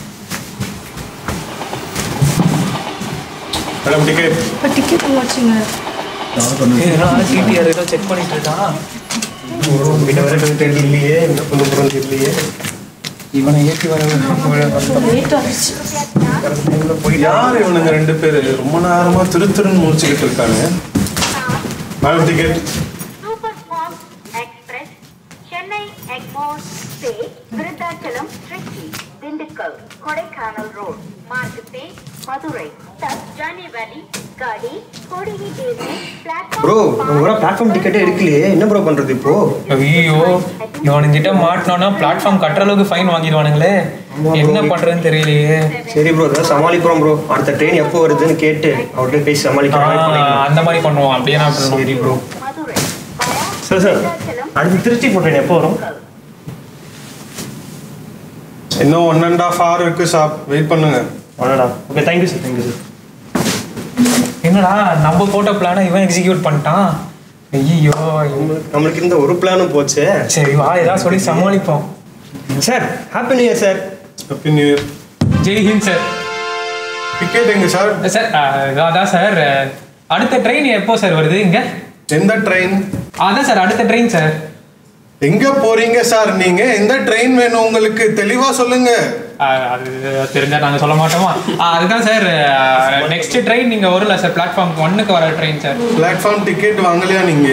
மேடம் டிக்கெட் இப்போ டிக்கெட் வச்சுங்க டிடிஆர் ஏதோ செக் பண்ணிட்டு இருக்கான் பின்ன வர தெரியலையே என்ன பண்ண போகிறோம் தெரியலையே இவனை ஏற்றி வர லேட் ஆயிடுச்சு யார் இவனுங்க ரெண்டு பேர் ரொம்ப நேரமா திரு திருன்னு முடிச்சுக்கிட்டு இருக்காங்க madam ticket super fast express Chennai Egmore ஸ்டே விருத்தாச்சலம் திருச்சி திண்டுக்கல் கொடைக்கானல் ரோட் மார்க்கெட்டே மதுரை ஜானி வேலி காடி கோடிகை தேவி ப்ரோ நம்ம கூட பிளாட்ஃபார்ம் டிக்கெட்டே எடுக்கலையே என்ன ப்ரோ பண்றது இப்போ ஐயோ இவனுங்கிட்ட மாட்டினோன்னா பிளாட்ஃபார்ம் கட்டுற அளவுக்கு ஃபைன் வாங்கிடுவானுங்களே என்ன பண்றதுன்னு தெரியலையே சரி ப்ரோ ஏதாவது சமாளிக்கிறோம் ப்ரோ அடுத்த ட்ரெயின் எப்போ வருதுன்னு கேட்டு அவர்கிட்ட பேசி ஆ, சமாளிக்கிறோம் அந்த மாதிரி பண்ணுவோம் அப்படியே நான் பண்ணுவோம் சரி ப்ரோ சார் சார் அடுத்து திருச்சி போட்டேன் ட்ரெயின் எப்போ வரும் இன்னும் ஒன் அண்ட் ஆஃப் ஹவர் இருக்கு ஷாப் வெயிட் பண்ணுங்க அவ்வளோடா okay thank you sir thank you sir என்னடா நம்ம போட்ட பிளானை இவன் எக்ஸிக்யூட் பண்ணிட்டான் ஐயோ நம்மளுக்கு இருந்த ஒரு பிளானும் போச்சு சரி வா ஏதாவது சொல்லி சமாளிப்போம் sir happy new year sir happy new year ஜெய் ஹிந்த் சார் டிக்கெட் எங்க சார் சார் அதான் சார் அடுத்த ட்ரெயின் எப்போ சார் வருது இங்க எந்த ட்ரெயின் அதான் சார் அடுத்த ட்ரெயின் சார் எங்க போறீங்க சார் நீங்க எந்த ட்ரெயின் வேணும் உங்களுக்கு தெளிவா சொல்லுங்க அது தெரிஞ்சா நாங்கள் சொல்ல மாட்டோமா ஆ, அதுதான் சார் நெக்ஸ்ட் ட்ரெயின் நீங்கள் வரல சார் பிளாட்ஃபார்ம் ஒன்னுக்கு வர ட்ரெயின் சார் பிளாட்ஃபார்ம் டிக்கெட் வாங்கலையா நீங்க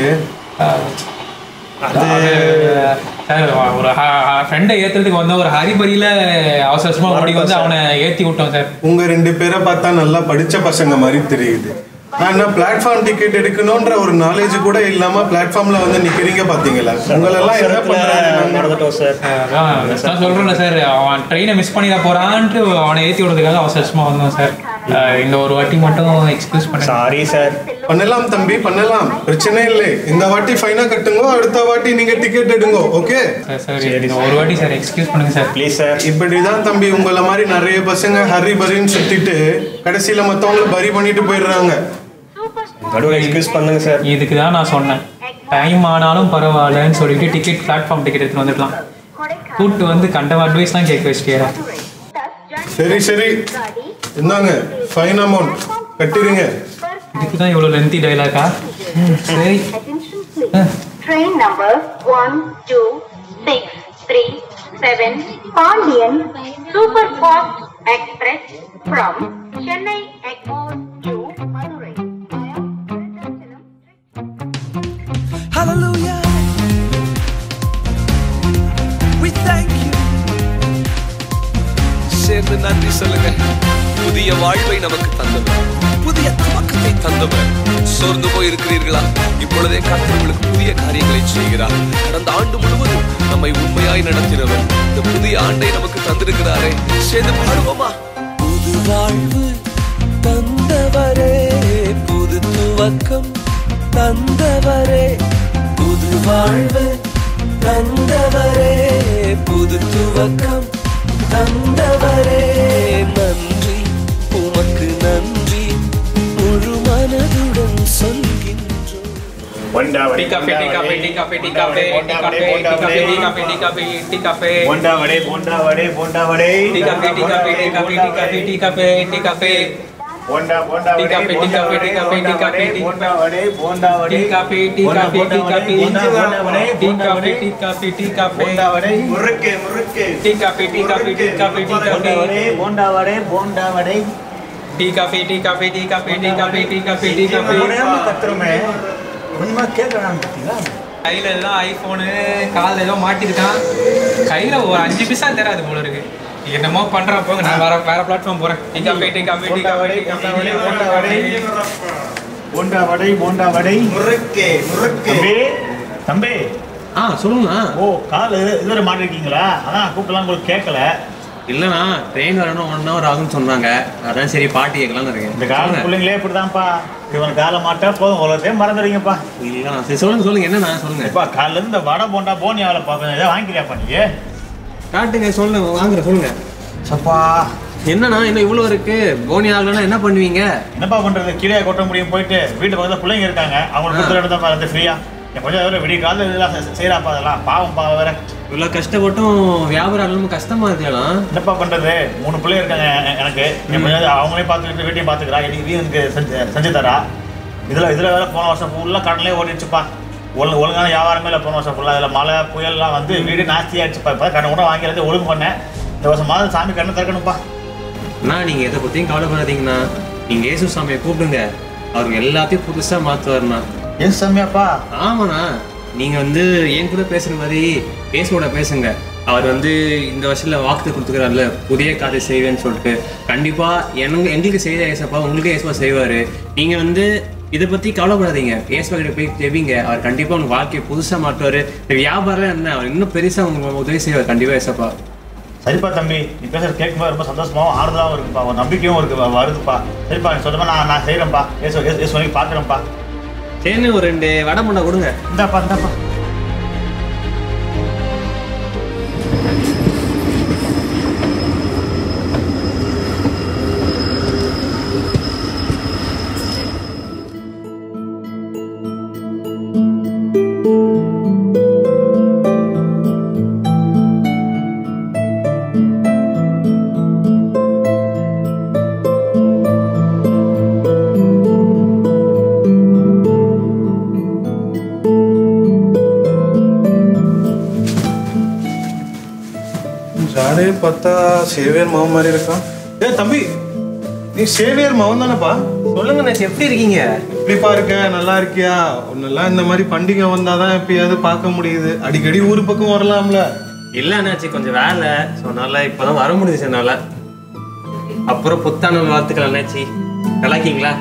அது சார் ஒரு ஃப்ரெண்டை ஏத்துறதுக்கு வந்த ஒரு ஹரிபரியில அவசர அவசரமா ஓடி வந்து அவனை ஏத்தி விட்டோம் சார் உங்க ரெண்டு பேரை பார்த்தா நல்லா படிச்ச பசங்க மாதிரி தெரியுது ஆனா பிளாட்ஃபார்ம் டிக்கெட் எடுக்கணும்ன்ற ஒரு நாலேஜ் கூட இல்லாம பிளாட்ஃபார்ம்ல வந்து நிக்கிறீங்க பாத்தீங்களா உங்களெல்லாம் என்ன பண்றாங்க நடந்துட்டோம் சார் அதான் நான் சொல்கிறேன்ல சார் அவன் ட்ரெயினை மிஸ் பண்ணிட போகிறான்ட்டு அவனை ஏற்றி விடுறதுக்காக அவசரமாக வந்தோம் சார் அஹ் இந்த ஒரு வாட்டி மட்டும் எக்ஸ்கியூஸ் பண்ணி சாரி சார் பண்ணலாம் தம்பி பண்ணலாம் பிரச்சனை இல்லை இந்த வாட்டி ஃபைனா கட்டுங்க அடுத்த வாட்டி நீங்க டிக்கெட் எடுங்க ஓகே சார் சார் இந்த ஒரு வாட்டி சார் எக்ஸ்கியூஸ் பண்ணுங்க சார் ப்ளீஸ் சார் இப்படிதான் தம்பி உங்களை மாதிரி நிறைய பசங்க ஹரி பரின்னு சுத்திட்டு கடைசியில மத்தவங்கள பரி பண்ணிட்டு போயிடுறாங்க நடுவில் எக்ஸ்கியூஸ் பண்ணுங்க சார் இதுக்கு தான் நான் சொன்னேன் டைம் ஆனாலும் பரவாயில்லன்னு சொல்லிட்டு டிக்கெட் பிளாட்ஃபார்ம் டிக்கெட் எடுத்துட்டு வந்துடலாம் கூட்டு வந்து கண்ட அட்வைஸ்லாம் கேட்க வச்சிட்டியா சரி சரி இந்தாங்க ஃபைன் அமௌண்ட் கட்டிடுங்க இதுக்கு தான் இவ்வளோ லென்த்தி டைலாக்கா சரி Train number one two six three seven Pandian Super Fast Express from Chennai Egmore to Madurai. Hallelujah. We thank you. சேர்ந்து நன்றி சொல்லுங்க புதிய வாழ்வை நமக்கு தந்தவர் புதிய துவக்கத்தை தந்தவர் சோர்ந்து போய் இருக்கிறீர்களா இப்பொழுதே கர்த்தர் உங்களுக்கு புதிய காரியங்களை செய்கிறார் கடந்த ஆண்டு முழுவதும் நம்மை உண்மையாய் நடத்தினவர் இந்த புதிய ஆண்டை நமக்கு தந்திருக்கிறாரே சேர்ந்து பாடுவோமா புது வாழ்வு தந்தவரே புது துவக்கம் தந்தவரே புது வாழ்வு தந்தவரே புது துவக்கம் தந்தவரே நன்றி உமக்கு நன்றி முழு மனதுடன் சொல்கின்றோம் tea coffee tea coffee tea coffee tea coffee tea coffee tea coffee tea coffee tea coffee tea coffee bonda vada bonda vada bonda vada tea coffee tea coffee tea coffee tea coffee tea coffee tea coffee bonda bonda tea coffee tea coffee tea coffee tea coffee tea bonda vada bonda vada tea coffee tea coffee tea coffee tea coffee tea coffee tea coffee bonda vada murukku முறுக்கு tea coffee tea coffee tea coffee tea coffee bonda vada bonda vada tea coffee tea coffee tea coffee tea coffee tea coffee tea coffee கத்துறமே கொஞ்சமா கேட்கலாம் பார்த்தீங்களா கையில எல்லாம் iPhone காலில் ஏதோ மாட்டிருக்கான் கையில ஒரு அஞ்சு பைசா தராது போல இருக்கு என்னமோ பண்றான் போங்க நான் வேற வேற பிளாட்ஃபார்ம் போறேன் tea coffee tea coffee tea coffee tea coffee bonda vada bonda vada bonda vada murukku murukku தம்பி தம்பி ஆ சொல்லுங்க ஓ கால் இதுவரை மாட்டிருக்கீங்களா அதான் கூப்பிடலாம் உங்களுக்கு கேட்கல இல்லைண்ணா ட்ரெயின் வரணும் ஒன் ஹவர் ஆகும்னு சொன்னாங்க அதான் சரி பாட்டி கேட்கலாம்னு இருக்கேன் இந்த காலம் பிள்ளைங்களே இப்படிதான்ப்பா இவன் காலை மாட்டா போதும் உலகத்தையும் மறந்துடுங்கப்பா இல்லைண்ணா சரி சொல்லுங்க சொல்லுங்க என்னண்ணா சொல்லுங்க இப்பா காலைல இருந்து இந்த வடை போண்டா போனி அவளை பார்ப்பேன் ஏதாவது வாங்கிக்கிறியாப்பா நீ காட்டுங்க சொல்லுங்க வாங்குற சொல்லுங்க சப்பா என்னண்ணா இன்னும் இவ்வளோ இருக்கு போனி ஆகலன்னா என்ன பண்ணுவீங்க என்னப்பா பண்றது கீழே கொட்ட முடியும் போயிட்டு வீட்டு பக்கத்துல பிள்ளைங்க இருக்காங்க அவங்களுக்கு கொடுத்துற இடத்த பாருங்க ஃப்ரீயா என் கொஞ்சம் எவ்வளோ விடிய காலையில் இதெல்லாம் செ- செய்யறாப்பா அதெல்லாம் பாவம் பா வேற இவ்வளோ கஷ்டப்பட்டும் வியாபாரம் ரொம்ப கஷ்டமா இருக்கலாம் என்னப்பா பண்றது மூணு பிள்ளை இருக்காங்க எ- எனக்கு என் பையன் அவங்களே பார்த்துக்கிட்டு வீட்டையும் பார்த்துக்கிறா எனக்கு இதையும் எனக்கு செஞ்சு செஞ்சு தரா இதுல இதுல வேற போன வருஷம் ஃபுல்லாக கடலே ஓடிடுச்சுப்பா ஒழுங்கு ஒழுங்கான வியாபாரமே இல்லை போன வருஷம் ஃபுல்லாக இதில் மழை புயல்லாம் வந்து வீடு நாஸ்தி ஆயிடுச்சுப்பா இப்போ கடன் கூட வாங்கி எல்லாத்தையும் ஒழுங்கு பண்ணேன் இந்த வருஷம் மாதம் சாமி கண்ணை திறக்கணும்ப்பா அண்ணா நீங்கள் எதை பற்றியும் கவலைப்படாதீங்கண்ணா நீங்கள் இயேசு சாமியை கூப்பிடுங்க அவருக்கு எல்லாத்தையும் புதுசாக மாற்றுவார்ண்ணா ஏசு சாமியாப்பா ஆமாண்ணா நீங்கள் வந்து என் கூட பேசுகிற மாதிரி இயேசுவோட பேசுங்க அவர் வந்து இந்த வருஷத்தில் வாக்கு கொடுத்துக்கிறாருல புதிய காதை செய்வேன்னு சொல்லிட்டு கண்டிப்பாக எனக்கு எங்களுக்கு செய்த ஏசப்பா உங்களுக்கு ஏசப்பா செய்வார் நீங்கள் வந்து இதை பற்றி கவலைப்படாதீங்க ஏசப்பா கிட்ட போய் ஜெபிங்க அவர் கண்டிப்பாக உங்கள் வாழ்க்கையை புதுசாக மாட்டுவார் வியாபாரம் என்ன அவர் இன்னும் பெருசாக உங்களுக்கு உதவி செய்வார் கண்டிப்பாக ஏசப்பா சரிப்பா தம்பி நீ பேசுறது கேட்கும்போது ரொம்ப சந்தோஷமாவும் ஆறுதலாகவும் இருக்குப்பா ஒரு நம்பிக்கையும் இருக்கு வ- வருதுப்பா சரிப்பா நீ சொல்லுமா நான் நான் செய்கிறேன்ப்பா ஏசு ஏசு- ஏசு வரைக்கும் பார்க்குறேன்ப்பா சரின்னு ஒரு ரெண்டு வடை முண்டை கொடுங்க இந்தாப்பா இந்தாப்பா ஜாடே பார்த்தா சேவியர் மகன் மாதிரி இருக்கான் ஏ தம்பி நீ சேவியர் மகன் தானேப்பா சொல்லுங்க நேற்று எப்படி இருக்கீங்க எப்படிப்பா இருக்க நல்லா இருக்கியா உன்னெல்லாம் இந்த மாதிரி பண்டிகை வந்தாதான் எப்பயாவது பார்க்க முடியுது அடிக்கடி ஊர் பக்கம் வரலாம்ல இல்லை அண்ணாச்சி கொஞ்சம் வேலை ஸோ அதனால இப்போதான் வர முடியுது என்னால் அப்புறம் புத்தாண்டு வாழ்த்துக்கள் அண்ணாச்சி நல்லா இருக்கீங்களா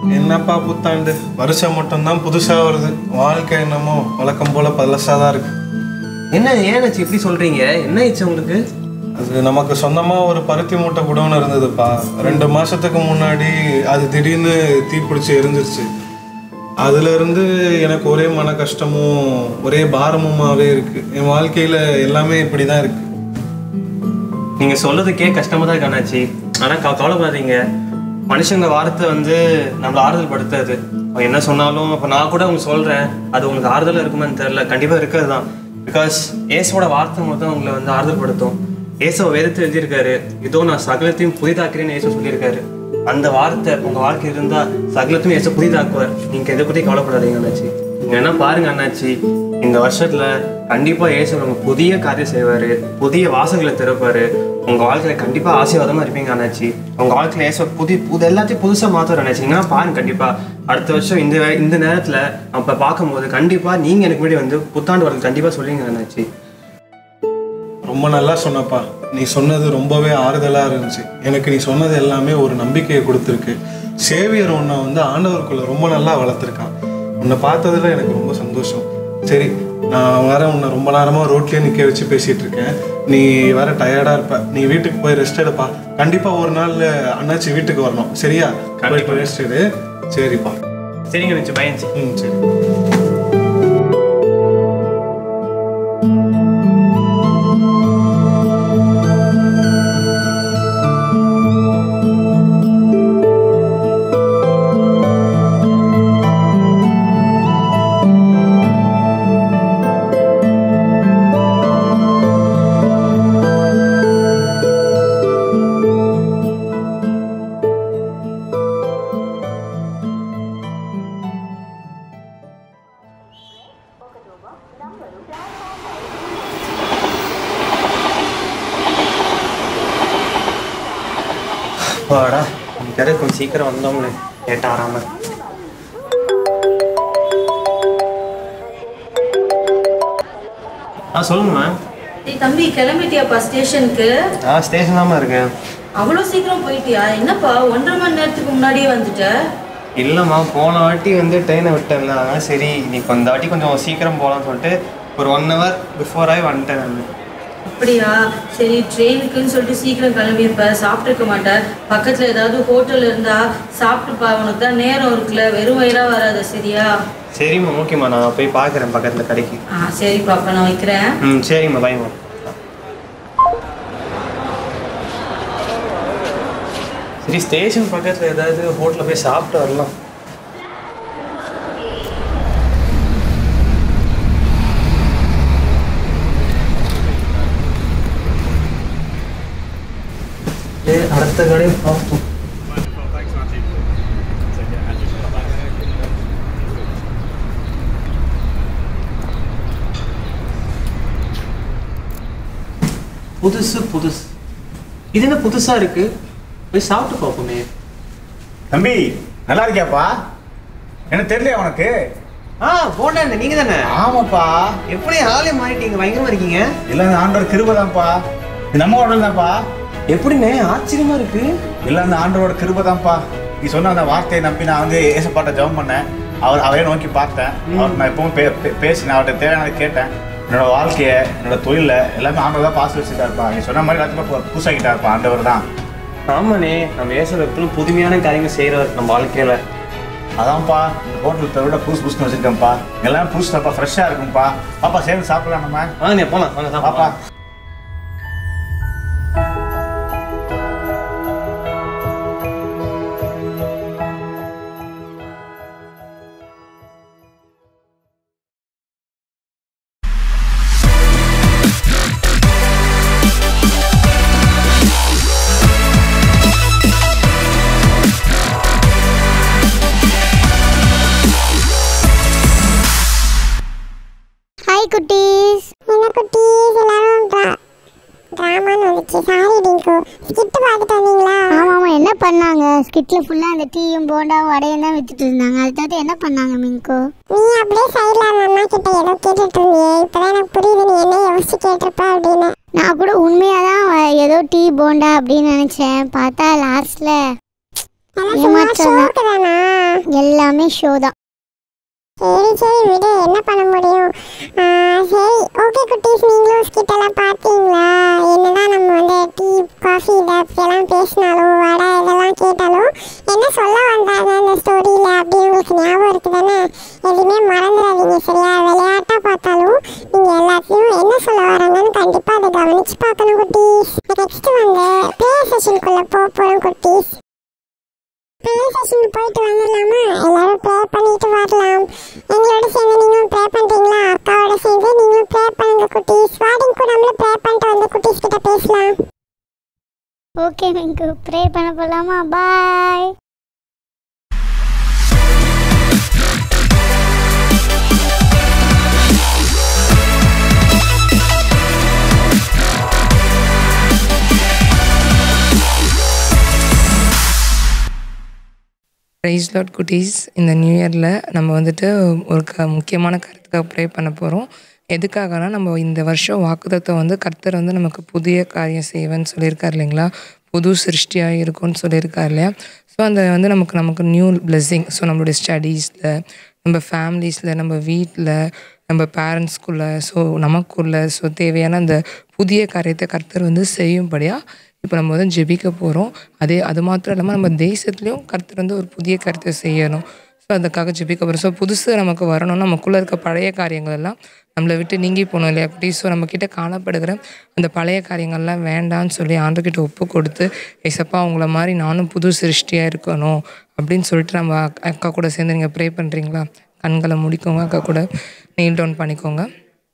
என்னப்பா புத்தாண்டு வருஷம் மட்டும்தான் புதுசா வருது வாழ்க்கை என்னமோ வழக்கம் போல பழசா தான் இருக்கு என்ன ஏன்னாச்சு இப்படி சொல்றீங்க என்ன ஆயிடுச்சு உங்களுக்கு அது நமக்கு சொந்தமா ஒரு பருத்தி மூட்டை குடோன் இருந்ததுப்பா ரெண்டு மாசத்துக்கு முன்னாடி அது திடீர்னு தீப்பிடிச்சு எரிஞ்சிருச்சு அதுல இருந்து எனக்கு ஒரே மன கஷ்டமும் ஒரே பாரமுமாவே இருக்கு என் வாழ்க்கையில எல்லாமே இப்படிதான் இருக்கு நீங்க சொல்றதுக்கே கஷ்டமா தான் இருக்கு அண்ணாச்சி ஆனா க- கவலைப்படாதீங்க மனுஷங்க வார்த்தை வந்து நம்மள ஆறுதல் படுத்தாது அவங்க என்ன சொன்னாலும் இப்போ நான் கூட உங்களுக்கு சொல்றேன் அது உங்களுக்கு ஆறுதலா இருக்குமான்னு தெரியல கண்டிப்பா இருக்காது தான் பிகாஸ் ஏசோட வார்த்தை மட்டும் உங்களை வந்து ஆறுதல் படுத்தும் ஏசோ வேதத்தை எழுதியிருக்காரு இதோ நான் சகலத்தையும் புதிதாக்குறேன்னு ஏசோ சொல்லியிருக்காரு அந்த வார்த்தை உங்க வாழ்க்கையில் இருந்தா சகலத்தையும் ஏசோ புதிதாக்குவார் நீங்க எதை பத்தி கவலைப்படாதீங்க அண்ணாச்சி நீங்க என்ன பாருங்க அண்ணாச்சி இந்த வருஷத்துல கண்டிப்பா ஏசு நம்ம புதிய காரியம் செய்வாரு புதிய வாசல்களை திறப்பாரு உங்க வாழ்க்கையில கண்டிப்பா ஆசீர்வாதமா இருப்பீங்க அண்ணாச்சி உங்க வாழ்க்கையில ஏசு புதி புது எல்லாத்தையும் புதுசா மாத்துற அண்ணாச்சிங்கன்னா பாருங்க கண்டிப்பா அடுத்த வருஷம் இந்த வே- இந்த நேரத்துல அப்ப பார்க்கும்போது கண்டிப்பா நீங்க எனக்கு முன்னாடி வந்து புத்தாண்டு வரது கண்டிப்பா சொல்லுவீங்க அண்ணாச்சி ரொம்ப நல்லா சொன்னப்பா நீ சொன்னது ரொம்பவே ஆறுதலா இருந்துச்சு எனக்கு நீ சொன்னது எல்லாமே ஒரு நம்பிக்கையை கொடுத்துருக்கு சேவியர் உன்னை வந்து ஆண்டவருக்குள்ள ரொம்ப நல்லா வளர்த்துருக்கான் உன்னை பார்த்ததுல எனக்கு ரொம்ப சந்தோஷம் சரி நான் வேற உன்னை ரொம்ப நேரமா ரோட்லயே நிக்க வச்சு பேசிட்டு இருக்கேன் நீ வேற டயர்டா இருப்ப நீ வீட்டுக்கு போய் ரெஸ்ட் எடுப்பா கண்டிப்பா ஒரு நாள் அண்ணாச்சி வீட்டுக்கு வரணும் சரியா போயிட்டு ரெஸ்ட் எடு சரிப்பா சரிங்க நினச்சி பயன்ச்சு ம் சரி வாடா இன்னைக்கு கொஞ்சம் சீக்கிரம் வந்தோம்னு லேட் ஆறாம ஆ சொல்லுங்க மேம் டேய் தம்பி கிளம்பிட்டியாப்பா ஸ்டேஷனுக்கு ஆ ஸ்டேஷன் தாம்மா இருக்கேன் அவ்வளோ சீக்கிரம் போயிட்டியா என்னப்பா ஒன்றரை மணி நேரத்துக்கு முன்னாடியே வந்துட்ட இல்லைம்மா போன வாட்டி வந்து ட்ரெயினை விட்டேன்ல அதனால சரி இன்னைக்கு இந்த வாட்டி கொஞ்சம் சீக்கிரம் போகலாம்னு சொல்லிட்டு ஒரு ஒன் ஹவர் பிஃபோராகவே வந்துட்டேன் நான் அப்படியா சரி ட்ரெயினுக்குன்னு சொல்லிட்டு சீக்கிரம் கிளம்பியிருப்ப சாப்பிட்டுருக்க மாட்டேன் பக்கத்தில் ஏதாவது ஹோட்டல் இருந்தா சாப்பிட்டுப்பா உனக்கு தான் நேரம் இருக்குல்ல வெறும் வயிறா வராத சரியா சரிம்மா ஓகேம்மா நான் போய் பார்க்குறேன் பக்கத்தில் கடைக்கு ஆ சரிப்பா அப்போ நான் வைக்கிறேன் ம் சரிம்மா பயமா சரி ஸ்டேஷன் பக்கத்தில் ஏதாவது ஹோட்டலில் போய் சாப்பிட்டு வரலாம் சரி, அடுத்த கடையை பார்ப்போம் புதுசு புதுசு இது என்ன புதுசா இருக்கு போய் சாப்பிட்டு பார்ப்போமே தம்பி நல்லா இருக்கியாப்பா என்ன தெரியலையா உனக்கு ஆ போண்டா நீங்க தானே ஆமாப்பா எப்படி ஆளே மாறிட்டீங்க பயங்கரமா இருக்கீங்க இல்ல இந்த ஆண்டவர் கிருபை தான்ப்பா இது நம்ம உடல் தான்ப்பா எப்படிண்ணே ஆச்சரியமா இருக்கு இல்ல அந்த ஆண்டவரோட கிருபை தான்ப்பா நீ சொன்ன அந்த வார்த்தையை நம்பி நான் வந்து ஏசப்பாட்ட ஜெபம் பண்ணேன் அவர் அவரே நோக்கி பார்த்தேன் அவர் நான் எப்பவும் பே பே- பேசினேன் அவர்கிட்ட தேவையானதை கேட்டேன் என்னோட வாழ்க்கையை என்னோட தொழில எல்லாமே ஆண்டவர் தான் பாசு வச்சுட்டாருப்பா நீ சொன்ன மாதிரி எல்லாத்தையுமே புதுசாக்கிட்டாருப்பா ஆண்டவர் தான் ஆமாண்ணே நம்ம ஏசுல எப்பவும் புதுமையான காரியங்கள் செய்யறவர் நம்ம வாழ்க்கையில அதான்ப்பா இந்த ஹோட்டல் விட புதுசு புதுசுன்னு வச்சிருக்கேன்ப்பா எல்லாம் புதுசு தான்ப்பா ஃப்ரெஷ்ஷாக இருக்கும்ப்பா பாப்பா சேர்ந்து சாப்பிடலாம் நம்ம வாங்க போலாம் வாங்க பாப்பா ஹாய் குட்டீஸ் என்ன குட்டீஸ் எல்லாரும் ட்ராமான்னு வந்துச்சு சாரி டிங்கு ஸ்கிட் பார்த்துட்டு வந்தீங்களா ஆமாம் ஆமாம் என்ன பண்ணாங்க ஸ்கிட்டில் ஃபுல்லாக அந்த டீயும் போண்டாவும் வடையும் தான் வித்துட்டு இருந்தாங்க அது தவிர்த்து என்ன பண்ணாங்க மின்கோ நீ அப்படியே சைடில் அந்த அண்ணா கிட்ட ஏதோ கேட்டுட்டு இருந்தியே இப்போதான் எனக்கு புரியுது நீ என்ன யோசிச்சு கேட்டிருப்ப அப்படின்னு நான் கூட உண்மையாக தான் ஏதோ டீ போண்டா அப்படின்னு நினச்சேன் பார்த்தா லாஸ்ட்டில் ஏமாற்றம் எல்லாமே ஷோ தான் சரி சரி விடு என்ன பண்ண முடியும் ஆ, சரி ஓகே குட்டீஸ் நீங்களும் ஸ்கிட் எல்லாம் பார்த்தீங்களா என்னதான் நம்ம வந்து டீ காஃபி இதை எல்லாம் பேசினாலும் வடை இதெல்லாம் கேட்டாலும் என்ன சொல்ல வந்தாங்க அந்த ஸ்டோரியில் அப்படின்னு உங்களுக்கு ஞாபகம் இருக்கு தானே எதுவுமே மறந்துடாதீங்க சரியா விளையாட்டாக பார்த்தாலும் நீங்கள் எல்லாத்தையும் என்ன சொல்ல வராங்கன்னு கண்டிப்பாக அதை கவனிச்சு பார்க்கணும் குட்டீஸ் நெக்ஸ்ட் வந்து ப்ளே செஷனுக்குள்ளே போக போகிறோம் குட்டீஸ் ப்ளே செஷன் போயிட்டு வந்துடலாமா எல்லாரும் ப்ரே பண்ணிட்டு வரலாம் எங்களோட சேர்ந்து நீங்களும் ப்ரே பண்ணுறீங்களா அக்காவோட சேர்ந்து நீங்களும் ப்ரே பண்ணுங்க குட்டீஸ் வாடிங் கூட நம்மளும் ப்ரே பண்ணிட்டு வந்து குட்டீஸ் கிட்ட பேசலாம் ஓகே மிங்கு ப்ரே பண்ண போகலாமா பாய் ப்ரைஸ் லாட் குட்டீஸ் இந்த நியூ இயரில் நம்ம வந்துட்டு ஒரு க முக்கியமான கருத்துக்காக ப்ரே பண்ண போகிறோம் எதுக்காகனா நம்ம இந்த வருஷம் வாக்குத்தத்தம் வந்து கர்த்தர் வந்து நமக்கு புதிய காரியம் செய்வேன்னு சொல்லியிருக்கார் இல்லைங்களா புது சிருஷ்டியாக இருக்கும்னு சொல்லியிருக்கார் இல்லையா ஸோ அந்த வந்து நமக்கு நமக்கு நியூ பிளெஸ்ஸிங் ஸோ நம்மளுடைய ஸ்டடீஸில் நம்ம ஃபேமிலிஸில் நம்ம வீட்டில் நம்ம பேரண்ட்ஸ்குள்ளே ஸோ நமக்குள்ள ஸோ தேவையான அந்த புதிய காரியத்தை கர்த்தர் வந்து செய்யும்படியாக இப்போ நம்ம வந்து ஜெபிக்க போகிறோம் அதே அது மாத்திரம் இல்லாமல் நம்ம தேசத்துலேயும் கர்த்தர் வந்து ஒரு புதிய கருத்தை செய்யணும் ஸோ அதுக்காக ஜெபிக்க போகிறோம் ஸோ புதுசு நமக்கு வரணும் நமக்குள்ளே இருக்க பழைய காரியங்கள் எல்லாம் நம்மளை விட்டு நீங்கி போகணும் இல்லையா அப்படி ஸோ நம்மக்கிட்ட காணப்படுகிற அந்த பழைய காரியங்கள்லாம் வேண்டான்னு சொல்லி ஆண்டுகிட்ட ஒப்பு கொடுத்து ஏசப்பா அவங்கள மாதிரி நானும் புது சிருஷ்டியாக இருக்கணும் அப்படின்னு சொல்லிட்டு நம்ம அக்- அக்கா கூட சேர்ந்து நீங்கள் ப்ரே பண்ணுறீங்களா கண்களை முடிக்கோங்க அக்கா கூட நீல் டவுன் பண்ணிக்கோங்க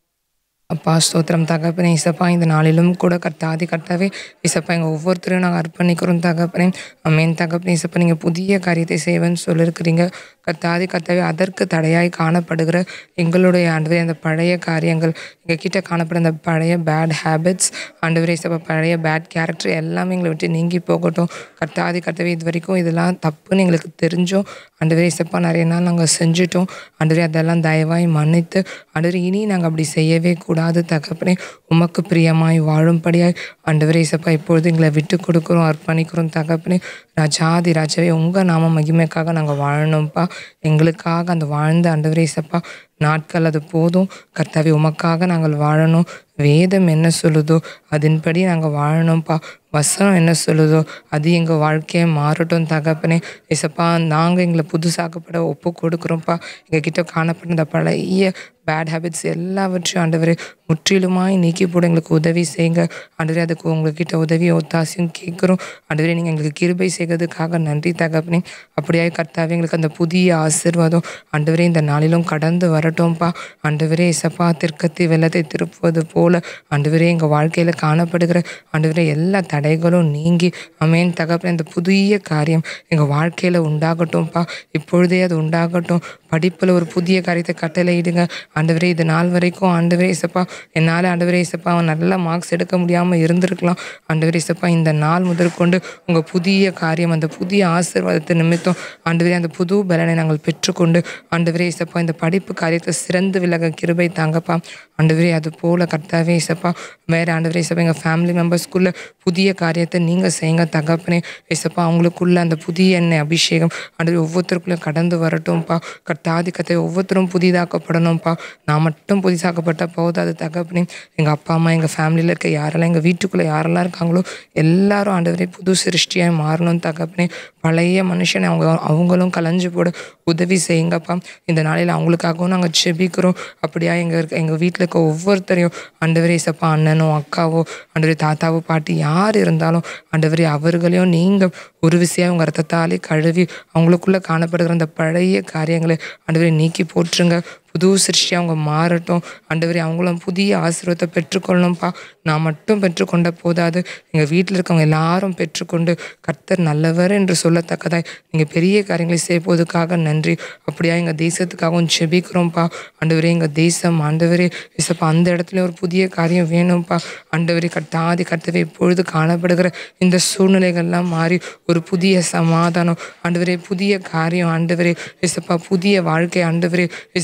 அப்பா ஸ்தோத்திரம் தகப்பனே இசப்பா இந்த நாளிலும் கூட கர்த்தாதி கர்த்தாவே இசப்பா எங்கள் ஒவ்வொருத்தரையும் நாங்கள் அர்ப்பணிக்கிறோம் தகப்பனே அமேன் தகப்பனே இசப்பா நீங்கள் புதிய காரியத்தை செய்வேன்னு சொல்லியிருக்கிறீங்க கர்த்தாதி கர்த்தாவே அதற்கு தடையாய் காணப்படுகிற எங்களுடைய ஆண்டவரே அந்த பழைய காரியங்கள் எங்கள் கிட்ட காணப்படுற அந்த பழைய பேட் ஹேபிட்ஸ் ஆண்டவரே இசப்பா பழைய பேட் கேரக்டர் எல்லாமே எங்களை விட்டு நீங்கி போகட்டும் கர்த்தாதி கர்த்தாவே இது வரைக்கும் இதெல்லாம் தப்புன்னு எங்களுக்கு தெரிஞ்சோம் ஆண்டவரே இசப்பா நிறைய நாள் நாங்கள் செஞ்சுட்டோம் ஆண்டவரே அதெல்லாம் தயவாய் மன்னித்து ஆண்டவரே இனி நாங்கள் அப்படி செய்யவே கூடாது தகப்பனே உமக்கு பிரியமாய் வாழும்படியாய் ஆண்டவரே இசப்பா இப்பொழுது எங்களை விட்டு கொடுக்குறோம் அர்ப்பணிக்கிறோம் தகப்பனே ராஜாதி ராஜாவே உங்கள் நாம மகிமைக்காக நாங்கள் வாழணும்ப்பா எங்களுக்காக அந்த வாழ்ந்த ஆண்டவரே இசப்பா நாட்கள் அது போதும் கர்த்தாவே உமக்காக நாங்கள் வாழணும் வேதம் என்ன சொல்லுதோ அதன்படி நாங்கள் வாழணும்ப்பா வசனம் என்ன சொல்லுதோ அது எங்கள் வாழ்க்கையை மாறட்டும் தகப்பனே இசப்பா நாங்கள் எங்களை புதுசாக்கப்பட ஒப்பு கொடுக்குறோம்ப்பா எங்கள் கிட்ட காணப்பட்ட இந்த பழைய பேட் ஹேபிட்ஸ் எல்லாவற்றையும் ஆண்டவரே முற்றிலுமாய் நீக்கி போட எங்களுக்கு உதவி செய்யுங்க ஆண்டவரே அதுக்கு உங்ககிட்ட உதவி ஒத்தாசையும் கேட்குறோம் ஆண்டவரே நீங்கள் எங்களுக்கு கிருபை செய்கிறதுக்காக நன்றி தகப்பனே அப்படியே கர்த்தாவே எங்களுக்கு அந்த புதிய ஆசீர்வாதம் ஆண்டவரே இந்த நாளிலும் கடந்து வரட்டும்ப்பா ஆண்டவரே இசப்பா தெற்கத்தி வெள்ளத்தை திருப்புவது போல ஆண்டவரே எங்கள் வாழ்க்கையில் காணப்படுகிற ஆண்டவரே எல்லா தடைகளும் நீங்கி அமேன் தகப்பனே இந்த புதிய காரியம் எங்கள் வாழ்க்கையில் உண்டாகட்டும்ப்பா இப்பொழுதே அது உண்டாகட்டும் படிப்பில் ஒரு புதிய காரியத்தை கட்டளையிடுங்க ஆண்டவரே இது நாள் வரைக்கும் ஆண்டவரே இசப்பா என்னால் ஆண்டவரே இசப்பா அவன் நல்ல மார்க்ஸ் எடுக்க முடியாமல் இருந்திருக்கலாம் ஆண்டவரே இசப்பா இந்த நாள் முதற்கொண்டு உங்கள் புதிய காரியம் அந்த புதிய ஆசீர்வாதத்தை நிமித்தம் ஆண்டவரே அந்த புது பலனை நாங்கள் பெற்றுக்கொண்டு ஆண்டவரே இசப்பா இந்த படிப்பு காரியத்தை சிறந்து விலக கிருபை தாங்கப்பா ஆண்டவரே அது போல கர்த்தாவே இசப்பா வேறு ஆண்டவரே இசப்பா எங்கள் ஃபேமிலி மெம்பர்ஸ்க்குள்ள புதிய காரியத்தை நீங்கள் செய்யுங்க தகப்பனே இசப்பா அவங்களுக்குள்ள அந்த புதிய எண்ணெய் அபிஷேகம் ஆண்டவரே ஒவ்வொருத்தருக்குள்ளே கடந்து வரட்டும்ப்பா கர்த்தாதி கத்தை ஒவ்வொருத்தரும் புதிதாக்கப்படணும்ப்பா நான் மட்டும் புதிதாக்கப்பட்ட போதும் அது தகப்பனே எங்கள் அப்பா அம்மா எங்கள் ஃபேமிலியில் இருக்க யாரெல்லாம் எங்கள் வீட்டுக்குள்ளே யாரெல்லாம் இருக்காங்களோ எல்லாரும் ஆண்டவரே புது சிருஷ்டியாய் மாறணும் தகப்பனே பழைய மனுஷனை அவங்க அவங்களும் கலைஞ்சு போட உதவி செய்யுங்கப்பா இந்த நாளையில் அவங்களுக்காகவும் நாங்கள் செபிக்கிறோம் அப்படியா எங்கள் இருக்க எங்கள் வீட்டில் இருக்க ஒவ்வொருத்தரையும் ஆண்டவரே சப்பா அண்ணனோ அக்காவோ ஆண்டவரே தாத்தாவோ பாட்டி யார் இருந்தாலும் ஆண்டவரே அவர்களையும் நீங்கள் ஒரு விசையாக உங்கள் ரத்தத்தாலே கழுவி அவங்களுக்குள்ளே காணப்படுகிற அந்த பழைய காரியங்களை ஆண்டவரே நீக்கி போட்டுருங்க புது சிருஷ்டியாக அவங்க மாறட்டும் ஆண்டவரே அவங்களும் புதிய ஆசீர்வாதத்தை பெற்றுக்கொள்ளணும்ப்பா நான் மட்டும் பெற்றுக்கொண்ட போதாது எங்கள் வீட்டில் இருக்கவங்க எல்லாரும் பெற்றுக்கொண்டு கர்த்தர் நல்லவர் என்று சொல்லத்தக்கதாய் நீங்கள் பெரிய காரியங்களை செய்வதற்காக நன்றி அப்படியா எங்கள் தேசத்துக்காகவும் செபிக்கிறோம்ப்பா ஆண்டவரே எங்கள் தேசம் ஆண்டவரே இசப்பா அந்த இடத்துல ஒரு புதிய காரியம் வேணும்ப்பா ஆண்டவரே கட்டாதி கர்த்தவே இப்பொழுது காணப்படுகிற இந்த சூழ்நிலைகள்லாம் மாறி ஒரு புதிய சமாதானம் ஆண்டவரே புதிய காரியம் ஆண்டவரே இசப்பா புதிய வாழ்க்கை ஆண்டவரே இசப்பா நீ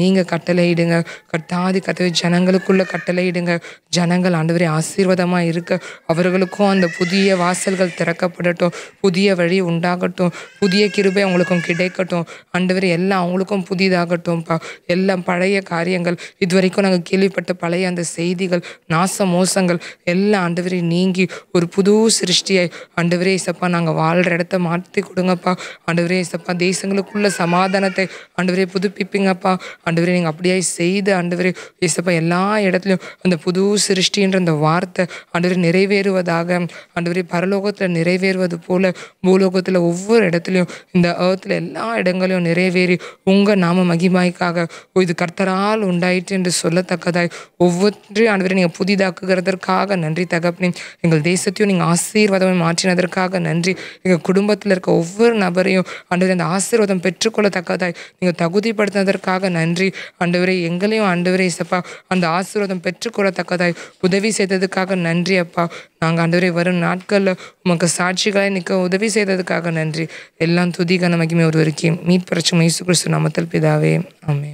நீங்கள் கட்டளையிடுங்க கட்டாதி கத்தவை ஜனங்களுக்குள்ள கட்டளையிடுங்க ஜனங்கள் ஆண்டவரே ஆசீர்வாதமாக இருக்க அவர்களுக்கும் அந்த புதிய வாசல்கள் திறக்கப்படட்டும் புதிய வழி உண்டாகட்டும் புதிய கிருபை அவங்களுக்கும் கிடைக்கட்டும் ஆண்டவரே எல்லாம் அவங்களுக்கும் புதிதாகட்டும்ப்பா எல்லாம் பழைய காரியங்கள் இதுவரைக்கும் நாங்கள் கேள்விப்பட்ட பழைய அந்த செய்திகள் நாச மோசங்கள் எல்லாம் ஆண்டவரே நீங்கி ஒரு புது சிருஷ்டியாய் ஆண்டவரே இசப்பா நாங்கள் வாழ்கிற இடத்த மாற்றி கொடுங்கப்பா ஆண்டவரே இசப்பா தேசங்களுக்குள்ள சமாதானத்தை ஆண்டவரே புதுப்பிப்பீங்கப்பா ஆண்டவரே நீங்கள் அப்படியே செய்து ஆண்டவரே இசப்பா எல்லா இடத்துலையும் அந்த புது சிருஷ்டின்ற அந்த வார்த்தை ஆண்டவரே நிறைவேறுவதாக ஆண்டவரே பரலோகத்தில் நிறைவேறுவது போல பூலோகத்தில் ஒவ்வொரு இடத்துலையும் இந்த ஏர்த்தில் எல்லா இடங்களையும் நிறைவேறி உங்கள் நாம மகிமாய்க்காக ஓ இது கர்த்தரால் உண்டாயிற்று என்று சொல்லத்தக்கதாய் ஒவ்வொன்றையும் ஆண்டவரை நீங்கள் புதிதாக்குகிறதற்காக நன்றி தகப்பனே எங்கள் தேசத்தையும் நீங்கள் ஆசீர்வாதம் மாற்றினதற்காக நன்றி எங்கள் குடும்பத்தில் இருக்க ஒவ்வொரு நபரையும் ஆண்டவரே அந்த ஆசீர்வாதம் பெற்றுக்கொள்ளத்தக்கதாய் நீங்கள் தகுதிப்படுத்தினதற்காக நன்றி ஆண்டவரே எங்களையும் ஆண்டவரே இசப்பா அந்த ஆசீர்வாதம் பெற்றுக்கொள்ளத்தக்கதாய் உதவி செய்ததுக்காக நன்றி அப்பா நாங்கள் ஆண்டவரே வரும் நாட்களில் உமக்கு சாட்சிகளாய் நிற்க உதவி செய்ததுக்காக நன்றி எல்லாம் துதிகன மகிமை ஒருவருக்கே மீட் பிரச்சனை இயேசு கிறிஸ்து நாமத்தில் பிதாவே ஆமென்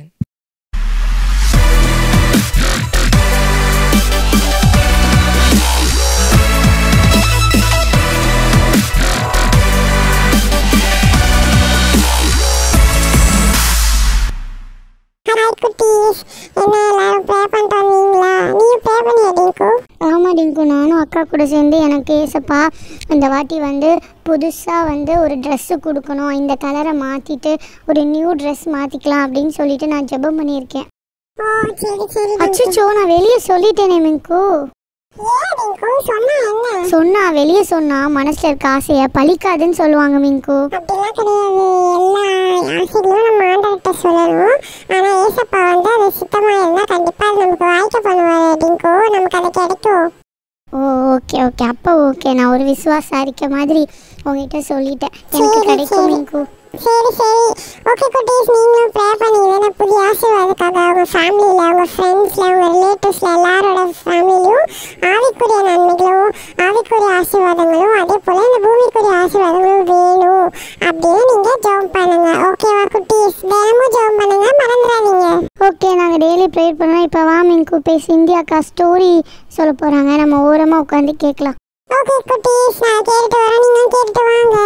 ஹாய் குட்டீஸ் என்ன எல்லாரும் ப்ரே பண்ணிட்டு வந்தீங்களா நீ ப்ரே பண்ணியா டிங்கு ஆமாம் டிங்கு நானும் அக்கா கூட சேர்ந்து எனக்கு ஏசப்பா இந்த வாட்டி வந்து புதுசாக வந்து ஒரு ட்ரெஸ்ஸு கொடுக்கணும் இந்த கலரை மாற்றிட்டு ஒரு நியூ ட்ரெஸ் மாற்றிக்கலாம் அப்படின்னு சொல்லிட்டு நான் ஜெபம் பண்ணியிருக்கேன் ஓ சரி சரி அச்சோ நான் வெளியே சொல்லிட்டேனே மிங்கு ஏன் டிங்கு சொன்னா என்ன சொன்னா வெளியே சொன்னா மனசுல இருக்க ஆசையை பழிக்காதுன்னு சொல்லுவாங்க மிங்கு அப்படிலாம் கிடையாது எல்லா ஆசைகளும் நம்ம ஆண்டவர்கிட்ட சொல்லணும் ஆனா ஏசப்பா வந்து அது சுத்தமா இருந்தா கண்டிப்பா அது நமக்கு வாய்க்க பண்ணுவாரு டிங்கு நமக்கு அது கிடைக்கும் ஓ ஓகே ஓகே அப்போ ஓகே நான் ஒரு விசுவாச அறிக்கை மாதிரி உங்ககிட்ட சொல்லிட்டேன் எனக்கு சரி, கிடைக்கும் சரி. மிங்கு சரி சரி ஓகே குட்டீஸ் நீங்களும் ப்ரே பண்ணீங்கன்னா புதிய ஆசீர்வாதத்துக்காக உங்கள் ஃபேமிலியில் உங்கள் ஃப்ரெண்ட்ஸில் உங்கள் ரிலேட்டிவ்ஸில் எல்லாரோட ஃபேமிலியும் ஆவிக்குரிய நன்மைகளும் ஆவிக்குரிய ஆசீர்வாதங்களும் அதே போல் இந்த பூமிக்குரிய ஆசீர்வாதங்களும் வேணும் அப்படின்னு நீங்கள் ஜெபம் பண்ணுங்க ஓகேவா குட்டீஸ் தினமும் ஜெபம் பண்ணுங்க மறந்துடாதீங்க ஓகே நாங்கள் டெய்லி ப்ரேயர் பண்ணுவோம் இப்போ வா மிங்கு பேசி இந்தியாக்கா ஸ்டோரி சொல்ல போகிறாங்க நம்ம ஓரமாக உட்காந்து கேட்கலாம் ஓகே குட்டீஸ் நான் கேட்டுட்டு வரேன் நீங்களும் கேட்டுட்டு வாங்க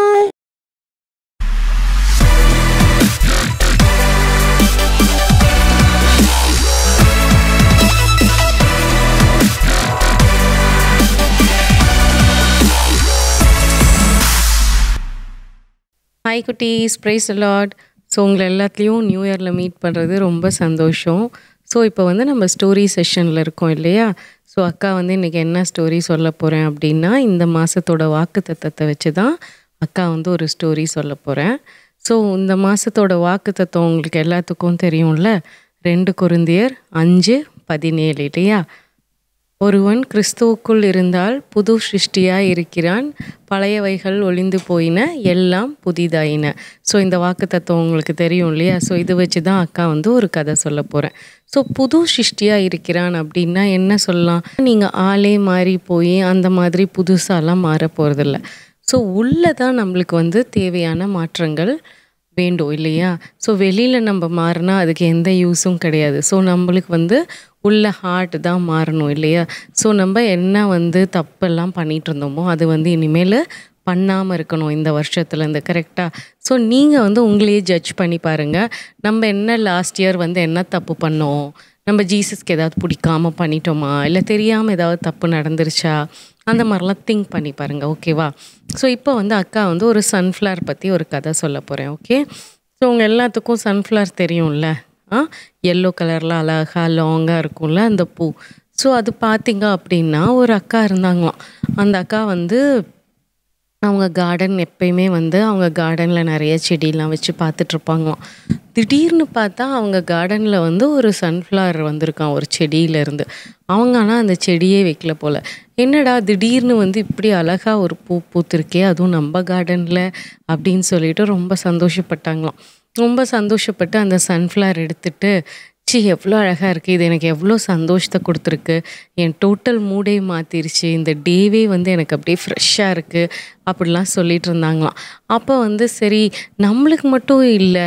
ஹாய் குட்டீஸ் ப்ரைஸ் லார்ட் ஸோ உங்களை எல்லாத்துலேயும் நியூ இயரில் மீட் பண்ணுறது ரொம்ப சந்தோஷம் ஸோ இப்போ வந்து நம்ம ஸ்டோரி செஷனில் இருக்கோம் இல்லையா ஸோ அக்கா வந்து இன்றைக்கி என்ன ஸ்டோரி சொல்ல போகிறேன் அப்படின்னா இந்த மாதத்தோட வாக்கு தத்தத்தை வச்சு தான் அக்கா வந்து ஒரு ஸ்டோரி சொல்ல போகிறேன் ஸோ இந்த மாதத்தோட வாக்கு தத்துவம் உங்களுக்கு எல்லாத்துக்கும் தெரியும்ல ரெண்டு குருந்தியர் அஞ்சு பதினேழு இல்லையா ஒருவன் கிறிஸ்துவுக்குள் இருந்தால் புது சிருஷ்டியாய் இருக்கிறான் பழையவைகள் ஒளிந்து போயின எல்லாம் புதிதாயின ஸோ இந்த வாக்கு தத்துவம் உங்களுக்கு தெரியும் இல்லையா ஸோ இது வச்சு தான் அக்கா வந்து ஒரு கதை சொல்ல போகிறேன் ஸோ புது சிருஷ்டியாக இருக்கிறான் அப்படின்னா என்ன சொல்லலாம் நீங்கள் ஆளே மாறி போய் அந்த மாதிரி புதுசாலாம் மாற போகிறதில்ல ஸோ உள்ளே தான் நம்மளுக்கு வந்து தேவையான மாற்றங்கள் வேண்டும் இல்லையா ஸோ வெளியில் நம்ம மாறினா அதுக்கு எந்த யூஸும் கிடையாது ஸோ நம்மளுக்கு வந்து உள்ள ஹார்ட் தான் மாறணும் இல்லையா ஸோ நம்ம என்ன வந்து தப்பெல்லாம் பண்ணிகிட்டு இருந்தோமோ அது வந்து இனிமேல் பண்ணாமல் இருக்கணும் இந்த வருஷத்துலேருந்து கரெக்டாக ஸோ நீங்கள் வந்து உங்களையே ஜட்ஜ் பண்ணி பாருங்கள் நம்ம என்ன லாஸ்ட் இயர் வந்து என்ன தப்பு பண்ணோம் நம்ம ஜீசஸ்க்கு ஏதாவது பிடிக்காம பண்ணிட்டோமா இல்லை தெரியாமல் ஏதாவது தப்பு நடந்துருச்சா அந்த மாதிரிலாம் திங்க் பண்ணி பாருங்கள் ஓகேவா ஸோ இப்போ வந்து அக்கா வந்து ஒரு சன்ஃப்ளவர் பற்றி ஒரு கதை சொல்ல போகிறேன் ஓகே ஸோ உங்கள் எல்லாத்துக்கும் சன்ஃப்ளவர் தெரியும்ல ஆ எல்லோ கலரில் அழகாக லாங்காக இருக்கும்ல அந்த பூ ஸோ அது பார்த்தீங்க அப்படின்னா ஒரு அக்கா இருந்தாங்களாம் அந்த அக்கா வந்து அவங்க கார்டன் எப்பயுமே வந்து அவங்க கார்டனில் நிறைய செடியெலாம் வச்சு பார்த்துட்ருப்பாங்களாம் திடீர்னு பார்த்தா அவங்க கார்டனில் வந்து ஒரு சன்ஃப்ளவர் வந்திருக்கான் ஒரு செடியிலேருந்து அவங்க ஆனால் அந்த செடியே வைக்கல போல் என்னடா திடீர்னு வந்து இப்படி அழகாக ஒரு பூ பூத்திருக்கே அதுவும் நம்ம கார்டனில் அப்படின்னு சொல்லிட்டு ரொம்ப சந்தோஷப்பட்டாங்களாம் ரொம்ப சந்தோஷப்பட்டு அந்த சன்ஃப்ளவர் எடுத்துட்டு சி எவ்வளோ அழகாக இருக்குது இது எனக்கு எவ்வளோ சந்தோஷத்தை கொடுத்துருக்கு என் டோட்டல் மூடே மாற்றிருச்சு இந்த டேவே வந்து எனக்கு அப்படியே ஃப்ரெஷ்ஷாக இருக்குது அப்படிலாம் சொல்லிட்டு இருந்தாங்களாம் அப்போ வந்து சரி நம்மளுக்கு மட்டும் இல்லை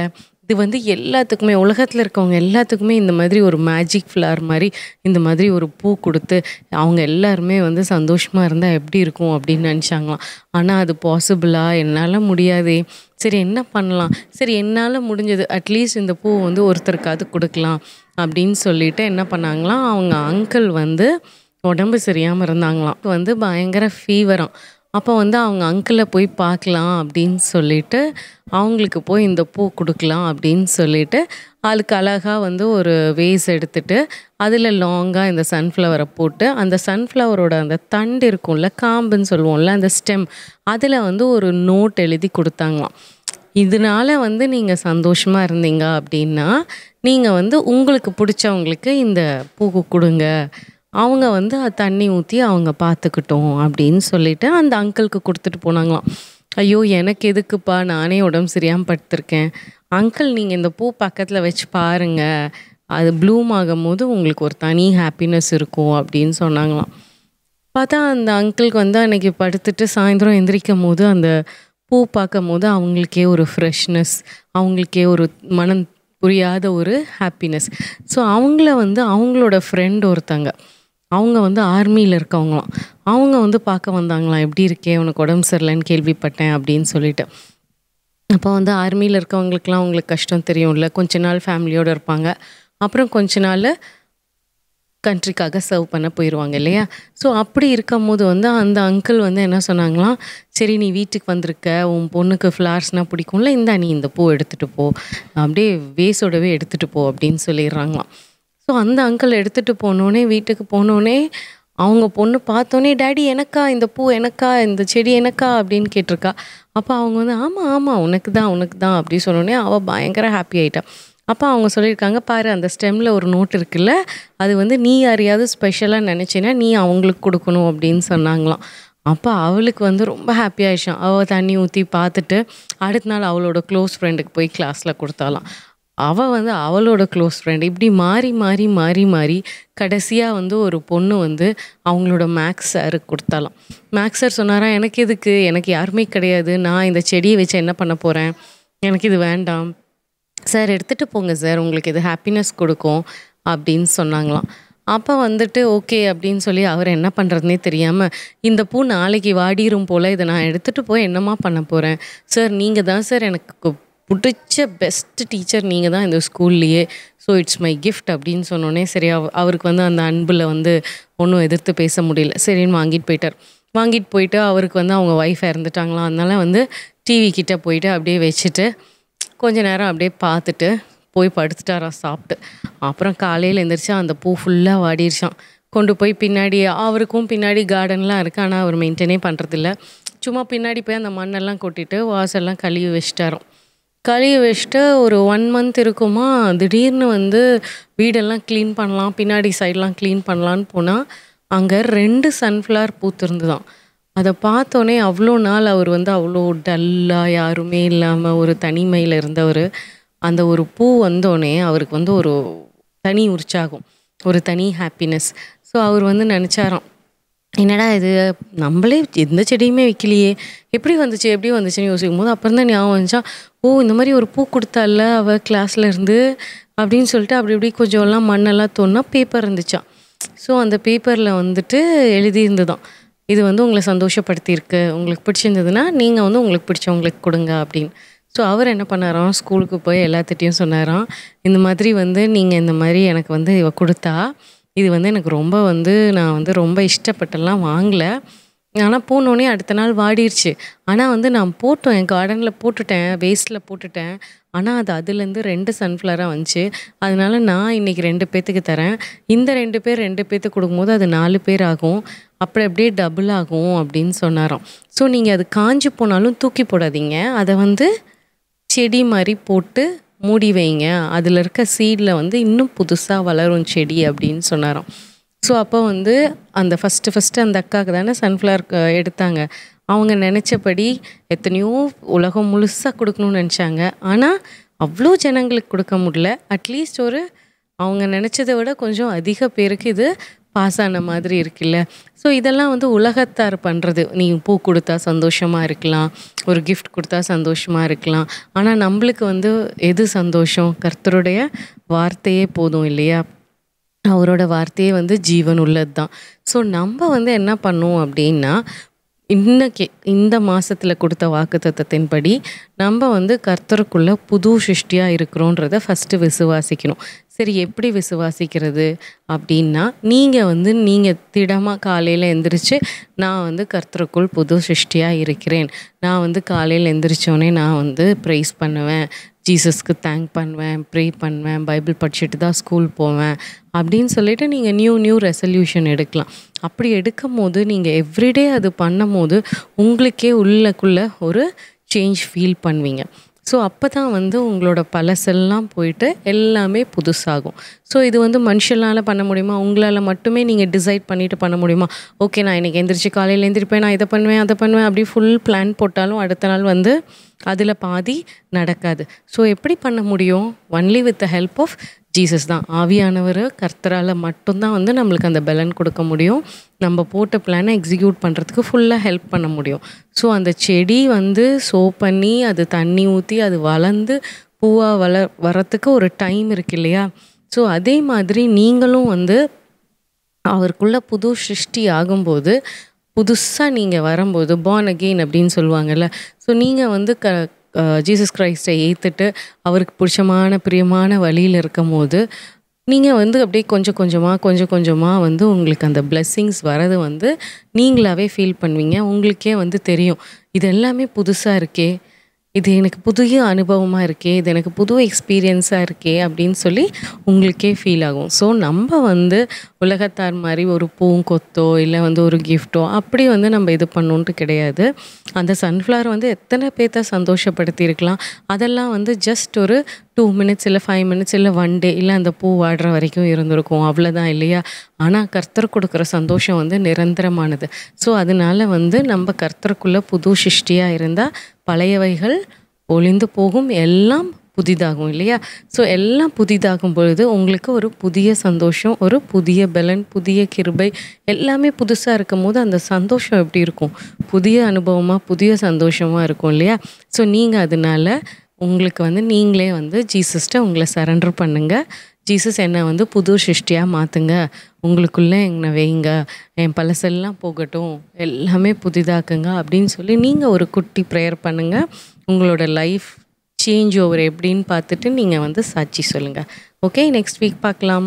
இது வந்து எல்லாத்துக்குமே உலகத்தில் இருக்கவங்க எல்லாத்துக்குமே இந்த மாதிரி ஒரு மேஜிக் ஃப்ளவர் மாதிரி இந்த மாதிரி ஒரு பூ கொடுத்து அவங்க எல்லாருமே வந்து சந்தோஷமாக இருந்தால் எப்படி இருக்கும் அப்படின்னு நினச்சாங்களாம் ஆனால் அது பாசிபிளா என்னால் முடியாதே சரி என்ன பண்ணலாம் சரி என்னால் முடிஞ்சது அட்லீஸ்ட் இந்த பூ வந்து ஒருத்தருக்காவது கொடுக்கலாம் அப்படின்னு சொல்லிட்டு என்ன பண்ணாங்களாம் அவங்க அங்கிள் வந்து உடம்பு சரியாமல் இருந்தாங்களாம் வந்து பயங்கர ஃபீவராம் அப்போ வந்து அவங்க அங்கிளை போய் பார்க்கலாம் அப்படின்னு சொல்லிட்டு அவங்களுக்கு போய் இந்த பூ கொடுக்கலாம் அப்படின்னு சொல்லிட்டு அதுக்கு அழகாக வந்து ஒரு வேஸ் எடுத்துட்டு அதில் லாங்காக இந்த சன்ஃப்ளவரை போட்டு அந்த சன்ஃப்ளவரோட அந்த தண்டு இருக்கும்ல காம்புன்னு சொல்லுவோம்ல அந்த ஸ்டெம் அதில் வந்து ஒரு நோட் எழுதி கொடுத்தாங்களாம் இதனால வந்து நீங்கள் சந்தோஷமாக இருந்தீங்க அப்படின்னா நீங்கள் வந்து உங்களுக்கு பிடிச்சவங்களுக்கு இந்த பூ கொடுங்க அவங்க வந்து அது தண்ணி ஊற்றி அவங்க பார்த்துக்கிட்டோம் அப்படின்னு சொல்லிட்டு அந்த அங்கிளுக்கு கொடுத்துட்டு போனாங்களாம் ஐயோ எனக்கு எதுக்குப்பா நானே உடம்பு சரியாமல் படுத்திருக்கேன் அங்கிள் நீங்கள் இந்த பூ பக்கத்தில் வச்சு பாருங்க அது ப்ளூம் ஆகும்போது உங்களுக்கு ஒரு தனி ஹாப்பினஸ் இருக்கும் அப்படின்னு சொன்னாங்களாம் பார்த்தா அந்த அங்கிளுக்கு வந்து அன்னைக்கு படுத்துட்டு சாயந்தரம் எந்திரிக்கும் போது அந்த பூ பார்க்கும் போது அவங்களுக்கே ஒரு ஃப்ரெஷ்னஸ் அவங்களுக்கே ஒரு மனம் புரியாத ஒரு ஹாப்பினஸ் ஸோ அவங்கள வந்து அவங்களோட ஃப்ரெண்ட் ஒருத்தங்க அவங்க வந்து ஆர்மியில் இருக்கவங்களாம் அவங்க வந்து பார்க்க வந்தாங்களாம் எப்படி இருக்கே உனக்கு உடம்பு சரியில்லைன்னு கேள்விப்பட்டேன் அப்படின்னு சொல்லிட்டு அப்போ வந்து ஆர்மியில் இருக்கவங்களுக்குலாம் அவங்களுக்கு கஷ்டம் தெரியும்ல கொஞ்ச நாள் ஃபேமிலியோடு இருப்பாங்க அப்புறம் கொஞ்ச நாள் கண்ட்ரிக்காக சர்வ் பண்ண போயிடுவாங்க இல்லையா ஸோ அப்படி இருக்கும் போது வந்து அந்த அங்கிள் வந்து என்ன சொன்னாங்களாம் சரி நீ வீட்டுக்கு வந்திருக்க உன் பொண்ணுக்கு ஃப்ளார்ஸ்னால் பிடிக்கும்ல இந்தா நீ இந்த பூ எடுத்துகிட்டு போ அப்படியே வேஸோடவே எடுத்துகிட்டு போ அப்படின்னு சொல்லிடுறாங்களாம் ஸோ அந்த அங்கிள் எடுத்துகிட்டு போனோடனே வீட்டுக்கு போனோடனே அவங்க பொண்ணு பார்த்தோன்னே டேடி எனக்கா இந்த பூ எனக்கா இந்த செடி எனக்கா அப்படின்னு கேட்டிருக்கா அப்போ அவங்க வந்து ஆமாம் ஆமாம் உனக்கு தான் உனக்கு தான் அப்படி சொன்னோடனே அவள் பயங்கர ஹாப்பி ஆயிட்டா அப்போ அவங்க சொல்லியிருக்காங்க பாரு அந்த ஸ்டெம்மில் ஒரு நோட் இருக்குல்ல அது வந்து நீ யாரையாவது ஸ்பெஷலாக நினச்சின்னா நீ அவங்களுக்கு கொடுக்கணும் அப்படின்னு சொன்னாங்களாம் அப்போ அவளுக்கு வந்து ரொம்ப ஹாப்பி ஆயிடுச்சான் அவள் தண்ணி ஊற்றி பார்த்துட்டு அடுத்த நாள் அவளோட க்ளோஸ் ஃப்ரெண்டுக்கு போய் கிளாஸில் கொடுத்தாலாம் அவள் வந்து அவளோட க்ளோஸ் ஃப்ரெண்ட் இப்படி மாறி மாறி மாறி மாறி கடைசியாக வந்து ஒரு பொண்ணு வந்து அவங்களோட மேக்ஸ் சாருக்கு கொடுத்தாலாம் மேக்ஸ் சார் சொன்னாரா எனக்கு எதுக்கு எனக்கு யாருமே கிடையாது நான் இந்த செடியை வச்சு என்ன பண்ண போகிறேன் எனக்கு இது வேண்டாம் சார் எடுத்துகிட்டு போங்க சார் உங்களுக்கு இது ஹாப்பினஸ் கொடுக்கும் அப்படின்னு சொன்னாங்களாம் அப்போ வந்துட்டு ஓகே அப்படின்னு சொல்லி அவர் என்ன பண்ணுறதுனே தெரியாமல் இந்த பூ நாளைக்கு வாடிரும் போல் இதை நான் எடுத்துகிட்டு போய் என்னம்மா பண்ண போகிறேன் சார் நீங்கள் தான் சார் எனக்கு பிடிச்ச பெஸ்ட் டீச்சர் நீங்கள் தான் இந்த ஸ்கூல்லையே ஸோ இட்ஸ் மை கிஃப்ட் அப்படின்னு சொன்னோன்னே சரி அவ அவருக்கு வந்து அந்த அன்பில் வந்து ஒன்றும் எதிர்த்து பேச முடியல சரின்னு வாங்கிட்டு போயிட்டார் வாங்கிட்டு போயிட்டு அவருக்கு வந்து அவங்க ஒய்ஃப் இறந்துட்டாங்களாம் அதனால வந்து டிவி கிட்ட போயிட்டு அப்படியே வச்சுட்டு கொஞ்ச நேரம் அப்படியே பார்த்துட்டு போய் படுத்துட்டாராம் சாப்பிட்டு அப்புறம் காலையில் எந்திரிச்சா அந்த பூ ஃபுல்லாக வாடிருச்சான் கொண்டு போய் பின்னாடி அவருக்கும் பின்னாடி கார்டன்லாம் இருக்குது ஆனால் அவர் மெயின்டைனே பண்ணுறதில்ல சும்மா பின்னாடி போய் அந்த மண்ணெல்லாம் கொட்டிட்டு வாசல்லாம் கழுவி வச்சிட்டாராம் கழுவி வச்சுட்டு ஒரு ஒன் மந்த் இருக்குமா திடீர்னு வந்து வீடெல்லாம் க்ளீன் பண்ணலாம் பின்னாடி சைட்லாம் க்ளீன் பண்ணலான்னு போனால் அங்கே ரெண்டு சன்ஃப்ளவர் பூத்திருந்துதான் அதை பார்த்தோன்னே அவ்வளோ நாள் அவர் வந்து அவ்வளோ டல்லாக யாருமே இல்லாமல் ஒரு தனிமையில் இருந்தவர் அந்த ஒரு பூ வந்தோடனே அவருக்கு வந்து ஒரு தனி உற்சாகம் ஒரு தனி ஹாப்பினஸ் ஸோ அவர் வந்து நினச்சாராம் என்னடா இது நம்மளே எந்த செடியுமே வைக்கலையே எப்படி வந்துச்சு எப்படி வந்துச்சுன்னு யோசிக்கும் போது அப்புறம் தான் ஞாபகம் வந்துச்சா ஓ இந்த மாதிரி ஒரு பூ கொடுத்தால அவள் கிளாஸில் இருந்து அப்படின்னு சொல்லிட்டு அப்படி இப்படி கொஞ்சம் எல்லாம் மண்ணெல்லாம் தோணுனா பேப்பர் இருந்துச்சான் ஸோ அந்த பேப்பரில் வந்துட்டு எழுதியிருந்துதான் இது வந்து உங்களை சந்தோஷப்படுத்தியிருக்கு உங்களுக்கு பிடிச்சிருந்ததுன்னா நீங்கள் வந்து உங்களுக்கு பிடிச்சவங்களுக்கு கொடுங்க அப்படின்னு ஸோ அவர் என்ன பண்ணாராம் ஸ்கூலுக்கு போய் எல்லாத்திட்டையும் சொன்னாராம் இந்த மாதிரி வந்து நீங்கள் இந்த மாதிரி எனக்கு வந்து இவ கொடுத்தா இது வந்து எனக்கு ரொம்ப வந்து நான் வந்து ரொம்ப இஷ்டப்பட்டெல்லாம் வாங்கலை ஆனால் போனோடனே அடுத்த நாள் வாடிருச்சு ஆனால் வந்து நான் போட்டோம் என் கார்டனில் போட்டுட்டேன் வேஸ்ட்டில் போட்டுட்டேன் ஆனால் அது அதுலேருந்து ரெண்டு சன்ஃப்ளவராக வந்துச்சு அதனால நான் இன்றைக்கி ரெண்டு பேர்த்துக்கு தரேன் இந்த ரெண்டு பேர் ரெண்டு பேர்த்துக்கு கொடுக்கும்போது அது நாலு பேர் ஆகும் அப்புறம் அப்படியே டபுள் ஆகும் அப்படின்னு சொன்னாராம் ஸோ நீங்கள் அது காஞ்சி போனாலும் தூக்கி போடாதீங்க அதை வந்து செடி மாதிரி போட்டு மூடி வைங்க அதில் இருக்க சீடில் வந்து இன்னும் புதுசாக வளரும் செடி அப்படின்னு சொன்னாராம் ஸோ அப்போ வந்து அந்த ஃபஸ்ட்டு ஃபஸ்ட்டு அந்த அக்காவுக்கு தானே சன்ஃப்ளவர் எடுத்தாங்க அவங்க நினச்சபடி எத்தனையோ உலகம் முழுசாக கொடுக்கணும்னு நினச்சாங்க ஆனால் அவ்வளோ ஜனங்களுக்கு கொடுக்க முடியல அட்லீஸ்ட் ஒரு அவங்க நினச்சதை விட கொஞ்சம் அதிக பேருக்கு இது பாஸ் ஆன மாதிரி இருக்குல்ல ஸோ இதெல்லாம் வந்து உலகத்தார் பண்ணுறது நீ பூ கொடுத்தா சந்தோஷமாக இருக்கலாம் ஒரு கிஃப்ட் கொடுத்தா சந்தோஷமாக இருக்கலாம் ஆனால் நம்மளுக்கு வந்து எது சந்தோஷம் கர்த்தருடைய வார்த்தையே போதும் இல்லையா அவரோட வார்த்தையே வந்து ஜீவன் உள்ளது தான் ஸோ நம்ம வந்து என்ன பண்ணுவோம் அப்படின்னா இன்னைக்கு இந்த மாதத்தில் கொடுத்த வாக்குத்தத்தத்தின்படி நம்ம வந்து கர்த்தருக்குள்ள புது சிருஷ்டியாக இருக்கிறோன்றத ஃபஸ்ட்டு விசுவாசிக்கணும் சரி எப்படி விசுவாசிக்கிறது அப்படின்னா நீங்கள் வந்து நீங்கள் திடமாக காலையில் எந்திரிச்சு நான் வந்து கர்த்தருக்குள் புது சிருஷ்டியாக இருக்கிறேன் நான் வந்து காலையில் எந்திரிச்சோடனே நான் வந்து ப்ரைஸ் பண்ணுவேன் ஜீசஸ்க்கு தேங்க் பண்ணுவேன் ப்ரே பண்ணுவேன் பைபிள் படிச்சுட்டு தான் ஸ்கூல் போவேன் அப்படின்னு சொல்லிட்டு நீங்கள் நியூ நியூ ரெசல்யூஷன் எடுக்கலாம் அப்படி எடுக்கும் போது நீங்கள் எவ்ரிடே அது பண்ணும் போது உங்களுக்கே உள்ளக்குள்ளே ஒரு சேஞ்ச் ஃபீல் பண்ணுவீங்க ஸோ அப்போ தான் வந்து உங்களோட பழசெல்லாம் போயிட்டு எல்லாமே புதுசாகும் ஸோ இது வந்து மனுஷனால் பண்ண முடியுமா உங்களால் மட்டுமே நீங்கள் டிசைட் பண்ணிவிட்டு பண்ண முடியுமா ஓகே நான் இன்றைக்கி எந்திரிச்சு காலையில் எந்திரிப்பேன் நான் இதை பண்ணுவேன் அதை பண்ணுவேன் அப்படி ஃபுல் பிளான் போட்டாலும் அடுத்த நாள் வந்து அதில் பாதி நடக்காது ஸோ எப்படி பண்ண முடியும் only with the help of Jesus தான் ஆவியானவர் கர்த்தரால் மட்டும்தான் வந்து நம்மளுக்கு அந்த பலன் கொடுக்க முடியும் நம்ம போட்ட பிளானை எக்ஸிக்யூட் பண்ணுறதுக்கு ஃபுல்லாக ஹெல்ப் பண்ண முடியும் ஸோ அந்த செடி வந்து சோ பண்ணி அது தண்ணி ஊற்றி அது வளர்ந்து பூவாக வள வரத்துக்கு ஒரு டைம் இருக்கு இல்லையா ஸோ அதே மாதிரி நீங்களும் வந்து அவருக்குள்ள புது சிருஷ்டி ஆகும்போது புதுசாக நீங்கள் வரும்போது born again அப்படின்னு சொல்லுவாங்கல்ல ஸோ நீங்கள் வந்து க ஜீசஸ் கிரைஸ்டை ஏற்றுட்டு அவருக்கு பிடிச்சமான பிரியமான வழியில் இருக்கும் போது நீங்கள் வந்து அப்படியே கொஞ்சம் கொஞ்சமாக கொஞ்சம் கொஞ்சமாக வந்து உங்களுக்கு அந்த blessings வரது வந்து நீங்களாவே ஃபீல் பண்ணுவீங்க உங்களுக்கே வந்து தெரியும் இது எல்லாமே புதுசாக இருக்கே இது எனக்கு புதிய அனுபவமாக இருக்கே இது எனக்கு புது எக்ஸ்பீரியன்ஸாக இருக்கே அப்படின்னு சொல்லி உங்களுக்கே ஃபீல் ஆகும் ஸோ நம்ம வந்து உலகத்தார் மாதிரி ஒரு பூங்கொத்தோ இல்லை வந்து ஒரு கிஃப்ட்டோ அப்படி வந்து நம்ம இது பண்ணணுன்ட்டு கிடையாது அந்த சன்ஃப்ளவர் வந்து எத்தனை பேர்த்த சந்தோஷப்படுத்தியிருக்கலாம் அதெல்லாம் வந்து ஜஸ்ட் ஒரு டூ மினிட்ஸ் இல்லை ஃபைவ் மினிட்ஸ் இல்லை ஒன் டே இல்லை அந்த பூ வாடுற வரைக்கும் இருந்திருக்கும் அவ்வளோதான் இல்லையா ஆனால் கர்த்தர் கொடுக்குற சந்தோஷம் வந்து நிரந்தரமானது ஸோ அதனால வந்து நம்ம கர்த்தருக்குள்ளே புது சிருஷ்டியாக இருந்தால் பழையவைகள் ஒளிந்து போகும் எல்லாம் புதிதாகும் இல்லையா ஸோ எல்லாம் புதிதாகும் பொழுது உங்களுக்கு ஒரு புதிய சந்தோஷம் ஒரு புதிய பலன் புதிய கிருபை எல்லாமே புதுசாக இருக்கும் போது அந்த சந்தோஷம் எப்படி இருக்கும் புதிய அனுபவமாக புதிய சந்தோஷமாக இருக்கும் இல்லையா ஸோ நீங்கள் அதனால உங்களுக்கு வந்து நீங்களே வந்து ஜீசஸ்ட்ட உங்களை சரண்டர் பண்ணுங்க ஜீசஸ் என்னை வந்து புது சிருஷ்டியாக மாற்றுங்க உங்களுக்குள்ளே என்னை வைங்க என் பழசெல்லாம் போகட்டும் எல்லாமே புதிதாக்குங்க அப்படின்னு சொல்லி நீங்கள் ஒரு குட்டி ப்ரேயர் பண்ணுங்கள் உங்களோட லைஃப் சேஞ்ச் ஓவர் எப்படின்னு பார்த்துட்டு நீங்கள் வந்து சாட்சி சொல்லுங்கள் ஓகே நெக்ஸ்ட் வீக் பார்க்கலாம்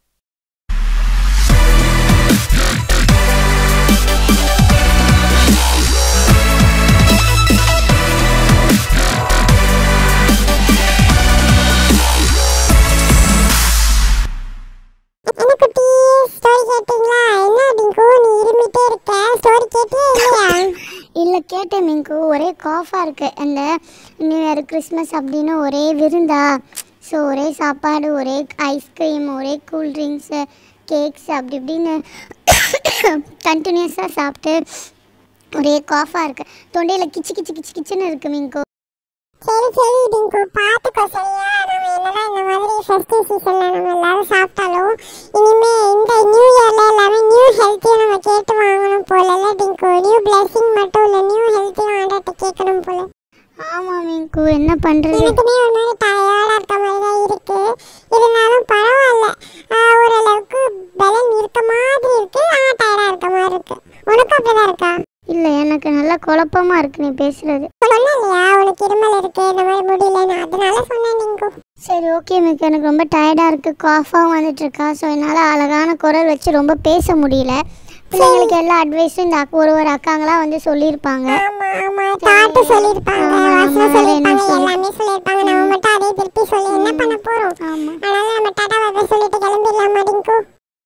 என்ன குட்டி ஸ்டோரி கேட்டீங்களா என்ன டிங்கு நீ இருமிட்டே இருக்க ஸ்டோரி கேட்டியா இல்லையா இல்லை கேட்டேன் மிங்கு ஒரே காஃபாக இருக்கு அந்த நியூ இயர் கிறிஸ்மஸ் அப்படின்னு ஒரே விருந்தா ஸோ ஒரே சாப்பாடு ஒரே ஐஸ்கிரீம் ஒரே கூல் ட்ரிங்க்ஸு கேக்ஸ் அப்படி இப்படின்னு கண்டினியூஸாக சாப்பிட்டு ஒரே காஃபாக இருக்கு தொண்டையில் கிச்சு கிச்சு கிச்சு கிச்சுன்னு இருக்கு மிங்கு சரி சரி டிங்கு பார்த்துக்கோ சரியா நம்ம என்னதான் இந்த மாதிரி ஃபெஸ்டிவ் சீசன்ல நம்ம எல்லாரும் சாப்பிட்டாலும் இனிமே இந்த நியூ இயர்ல எல்லாமே நியூ ஹெல்த்தியும் நம்ம கேட்டு வாங்கணும் போல இல்ல டிங்கு நியூ பிளெஸிங் மட்டும் இல்ல நியூ ஹெல்த்தியும் ஆண்டர்கிட்ட கேட்கணும் போல ஆமாம் மிங்கு என்ன பண்ணுறது எனக்குமே ஒரு மாதிரி டயர்டாக இருக்க மாதிரி தான் இருக்கு இருந்தாலும் பரவாயில்ல ஆஹ் ஓரளவுக்கு பலன் இருக்க மாதிரி இருக்கு ஆனால் டயர்டாக இருக்க மாதிரி இருக்கு உனக்கு அப்படிதான் இருக்கா இல்லை எனக்கு நல்லா குழப்பமா இருக்கு நீ பேசுறது சொன்னேன் இல்லையா உனக்கு இருமல் இருக்கு இந்த மாதிரி முடியலன்னு அதனால சொன்னேன் டிங்கு சரி ஓகே மிக்கு எனக்கு ரொம்ப டயர்டாக இருக்குது காஃபாகவும் வந்துட்டு இருக்கா ஸோ என்னால் அழகான குரல் வச்சு ரொம்ப பேச முடியல பிள்ளைங்களுக்கு எல்லா அட்வைஸும் இந்த அக்கா- ஒரு ஒரு அக்காங்களா வந்து சொல்லியிருப்பாங்க பாட்டு சொல்லியிருப்பாங்க வசனம் வேற என்ன சொல்லியிருப்பாங்க சொல்லு? எல்லாமே சொல்லியிருப்பாங்க நம்ம மட்டும் அதே திருப்பி சொல்லி என்ன பண்ண போறோம் அதனால நம்ம டாடா பாய் சொல்லிட்டு கிளம்பிடலாமா டிங்கு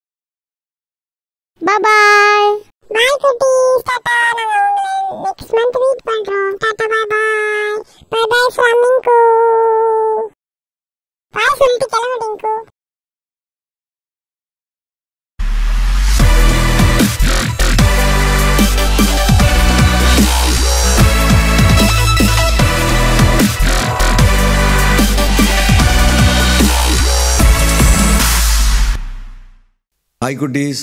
பாய் பாய் குட்டீஸ் டாடா நாங்க உங்களை நெக்ஸ்ட் மந்த் மீட் பண்றோம் டாடா பாய் பாய் பாய் பாய் ஃப்ளமிங்கோ பாய் சொல்லிட்டு கிளம்பு டிங்கு ஹாய் குட்டீஸ்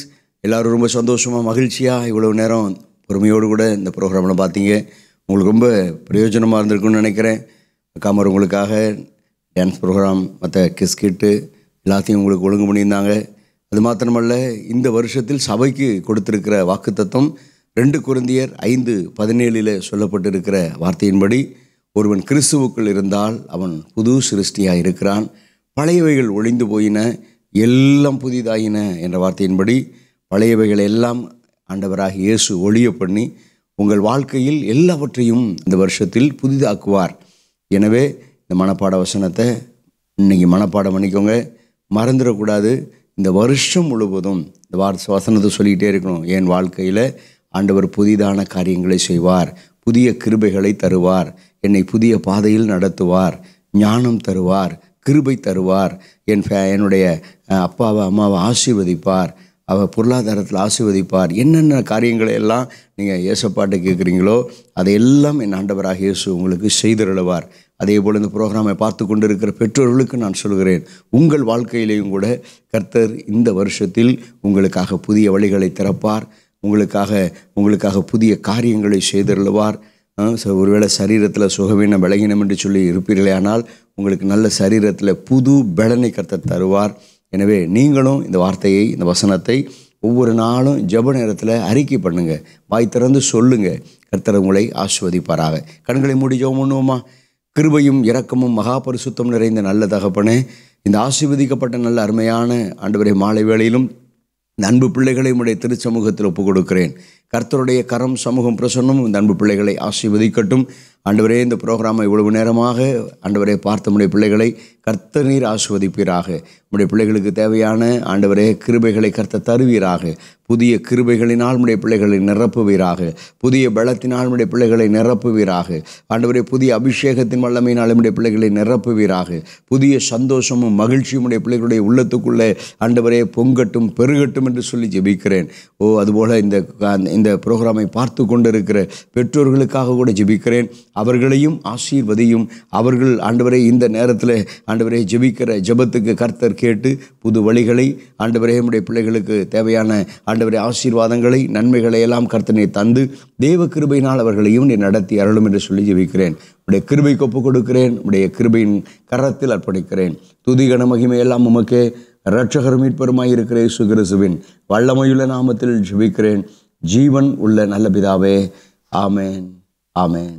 எல்லோரும் ரொம்ப சந்தோஷமாக மகிழ்ச்சியாக இவ்வளோ நேரம் பொறுமையோடு கூட இந்த ப்ரோக்ராமில் பார்த்தீங்க உங்களுக்கு ரொம்ப பிரயோஜனமாக இருந்திருக்கும்னு நினைக்கிறேன் காமர் உங்களுக்காக டான்ஸ் ப்ரோக்ராம் மற்ற கிஸ்கிட்டு எல்லாத்தையும் உங்களுக்கு ஒழுங்கு பண்ணியிருந்தாங்க அது மாத்திரமல்ல இந்த வருஷத்தில் சபைக்கு கொடுத்திருக்கிற வாக்குத்தத்தம் ரெண்டு குருந்தியர் ஐந்து பதினேழில் சொல்லப்பட்டிருக்கிற வார்த்தையின்படி ஒருவன் கிறிஸ்துவுக்குள் இருந்தால் அவன் புது சிருஷ்டியாக இருக்கிறான் பழையவைகள் ஒழிந்து போயின எல்லாம் புதிதாயின என்ற வார்த்தையின்படி பழையவைகள் எல்லாம் ஆண்டவராக இயேசு ஒழிய பண்ணி உங்கள் வாழ்க்கையில் எல்லாவற்றையும் இந்த வருஷத்தில் புதிதாக்குவார் எனவே இந்த மனப்பாட வசனத்தை இன்னைக்கு மனப்பாடம் பண்ணிக்கோங்க மறந்துடக்கூடாது இந்த வருஷம் முழுவதும் இந்த வார் வசனத்தை சொல்லிக்கிட்டே இருக்கணும் என் வாழ்க்கையில் ஆண்டவர் புதிதான காரியங்களை செய்வார் புதிய கிருபைகளை தருவார் என்னை புதிய பாதையில் நடத்துவார் ஞானம் தருவார் கிருபை தருவார் என் ஃபே என்னுடைய அஹ், அப்பாவை அம்மாவை ஆசீர்வதிப்பார் அவர் பொருளாதாரத்தில் ஆசீர்வதிப்பார் என்னென்ன காரியங்களை எல்லாம் நீங்கள் ஏசப்பாட்டை கேட்குறீங்களோ அதையெல்லாம் என் ஆண்டவராக இயேசு உங்களுக்கு செய்திருளவார் அதே போல் இந்த ப்ரோக்ராமை பார்த்து கொண்டிருக்கிற பெற்றோர்களுக்கு நான் சொல்கிறேன் உங்கள் வாழ்க்கையிலேயும் கூட கர்த்தர் இந்த வருஷத்தில் உங்களுக்காக புதிய வழிகளை திறப்பார் உங்களுக்காக உங்களுக்காக புதிய காரியங்களை செய்திருளுவார் அஹ் ச- ஒருவேளை சரீரத்தில் சுகவீனம் பலகீனம் என்று சொல்லி இருப்பீர்களே ஆனால் உங்களுக்கு நல்ல சரீரத்தில் புது பலனை கர்த்தர் தருவார் எனவே நீங்களும் இந்த வார்த்தையை இந்த வசனத்தை ஒவ்வொரு நாளும் ஜெப நேரத்தில் அறிக்கை பண்ணுங்க வாய் திறந்து சொல்லுங்க கர்த்தர் உங்களை ஆஸ்வதிப்பாராக கண்களை மூடி ஜெபம் பண்ணுவோமா கிருபையும் இரக்கமும் மகா பரிசுத்தம் நிறைந்த நல்ல தகப்பனே இந்த ஆசீர்வதிக்கப்பட்ட நல்ல அருமையான ஆண்டவரே மாலை வேளையிலும் இந்த அன்பு பிள்ளைகளை உடைய திருச்சமூகத்தில் ஒப்புக் கொடுக்கிறேன் கர்த்தருடைய கரம் சமூகம் பிரசன்னம் இந்த அன்பு பிள்ளைகளை ஆசீர்வதிக்கட்டும் ஆண்டவரே இந்த ப்ரோக்ராமை இவ்வளவு நேரமாக ஆண்டவரே பார்த்த நம்முடைய பிள்ளைகளை கர்த்தர் நீர் ஆசிர்வதிப்பீராக நம்முடைய பிள்ளைகளுக்கு தேவையான ஆண்டவரே கிருபைகளை கர்த்தர் தருவீராக புதிய கிருபைகளினால் நம்முடைய பிள்ளைகளை நிரப்புவீராக புதிய பலத்தினால் நம்முடைய பிள்ளைகளை நிரப்புவீராக ஆண்டவரே புதிய அபிஷேகத்தின் வல்லமையினால் நம்முடைய பிள்ளைகளை நிரப்புவீராக புதிய சந்தோஷமும் மகிழ்ச்சியும் உடைய பிள்ளைகளுடைய உள்ளத்துக்குள்ளே ஆண்டவரே பொங்கட்டும் பெருகட்டும் என்று சொல்லி ஜெபிக்கிறேன் ஓ அதுபோல் இந்த இந்த ப்ரோக்ராமை பார்த்து கொண்டிருக்கிற பெற்றோர்களுக்காக கூட ஜெபிக்கிறேன் அவர்களையும் ஆசீர்வதியும் அவர்கள் ஆண்டவரே இந்த நேரத்தில் ஆண்டவரே ஜெபிக்கிற ஜெபத்துக்கு கர்த்தர் கேட்டு புது வழிகளை ஆண்டவரே நம்முடைய பிள்ளைகளுக்கு தேவையான ஆண்டவரே ஆசீர்வாதங்களை நன்மைகளை எல்லாம் கர்த்தனை தந்து தேவ கிருபையினால் அவர்களையும் நீ நடத்தி அருளும் என்று சொல்லி ஜெபிக்கிறேன் உடைய கிருபைக்கு ஒப்புக் கொடுக்கிறேன் உடைய கிருபையின் கரத்தில் அர்ப்பணிக்கிறேன் துதிகன மகிமை எல்லாம் உமக்கே இரட்சகர் மீட்பெருமாய் இருக்கிற இயேசு கிறிஸ்துவின் வல்லமையுள்ள நாமத்தில் ஜெபிக்கிறேன் ஜீவன் உள்ள நல்ல பிதாவே ஆமேன் ஆமேன்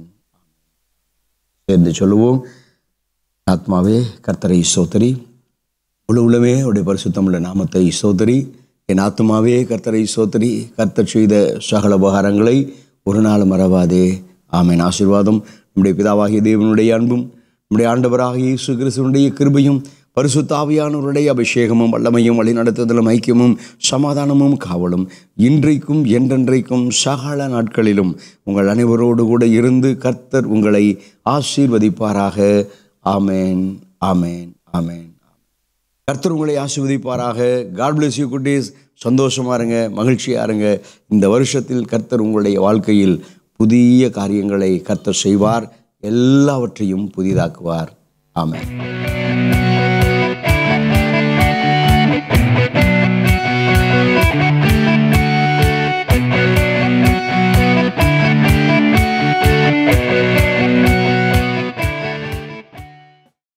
சேர்ந்து சொல்லுவோம் ஆத்மாவே கர்த்தரை சோதரி முழு உள்ளமே உடைய பரிசுத்தமுள்ள நாமத்தை சோதரி என் ஆத்மாவே கர்த்தரை சோதரி கர்த்தர் செய்த சகல உபகாரங்களை ஒரு நாள் மறவாதே ஆமேன் ஆசீர்வாதம் நம்முடைய பிதாவாகிய தேவனுடைய அன்பும் நம்முடைய ஆண்டவராகிய இயேசு கிறிஸ்துவனுடைய கிருபையும் பரிசுத்தாவியானவருடைய அபிஷேகமும் வல்லமையும் வழிநடத்துதலும் ஐக்கியமும் சமாதானமும் காவலும் இன்றைக்கும் என்றென்றைக்கும் சகல நாட்களிலும் உங்கள் அனைவரோடு கூட இருந்து கர்த்தர் உங்களை ஆசீர்வதிப்பாராக ஆமேன் ஆமேன் ஆமேன் கர்த்தர் உங்களை ஆசீர்வதிப்பாராக காட் bless யூ குட்டீஸ் சந்தோஷமா இருங்க மகிழ்ச்சியா இருங்க இந்த வருஷத்தில் கர்த்தர் உங்களுடைய வாழ்க்கையில் புதிய காரியங்களை கர்த்தர் செய்வார் எல்லாவற்றையும் புதிதாக்குவார் ஆமென்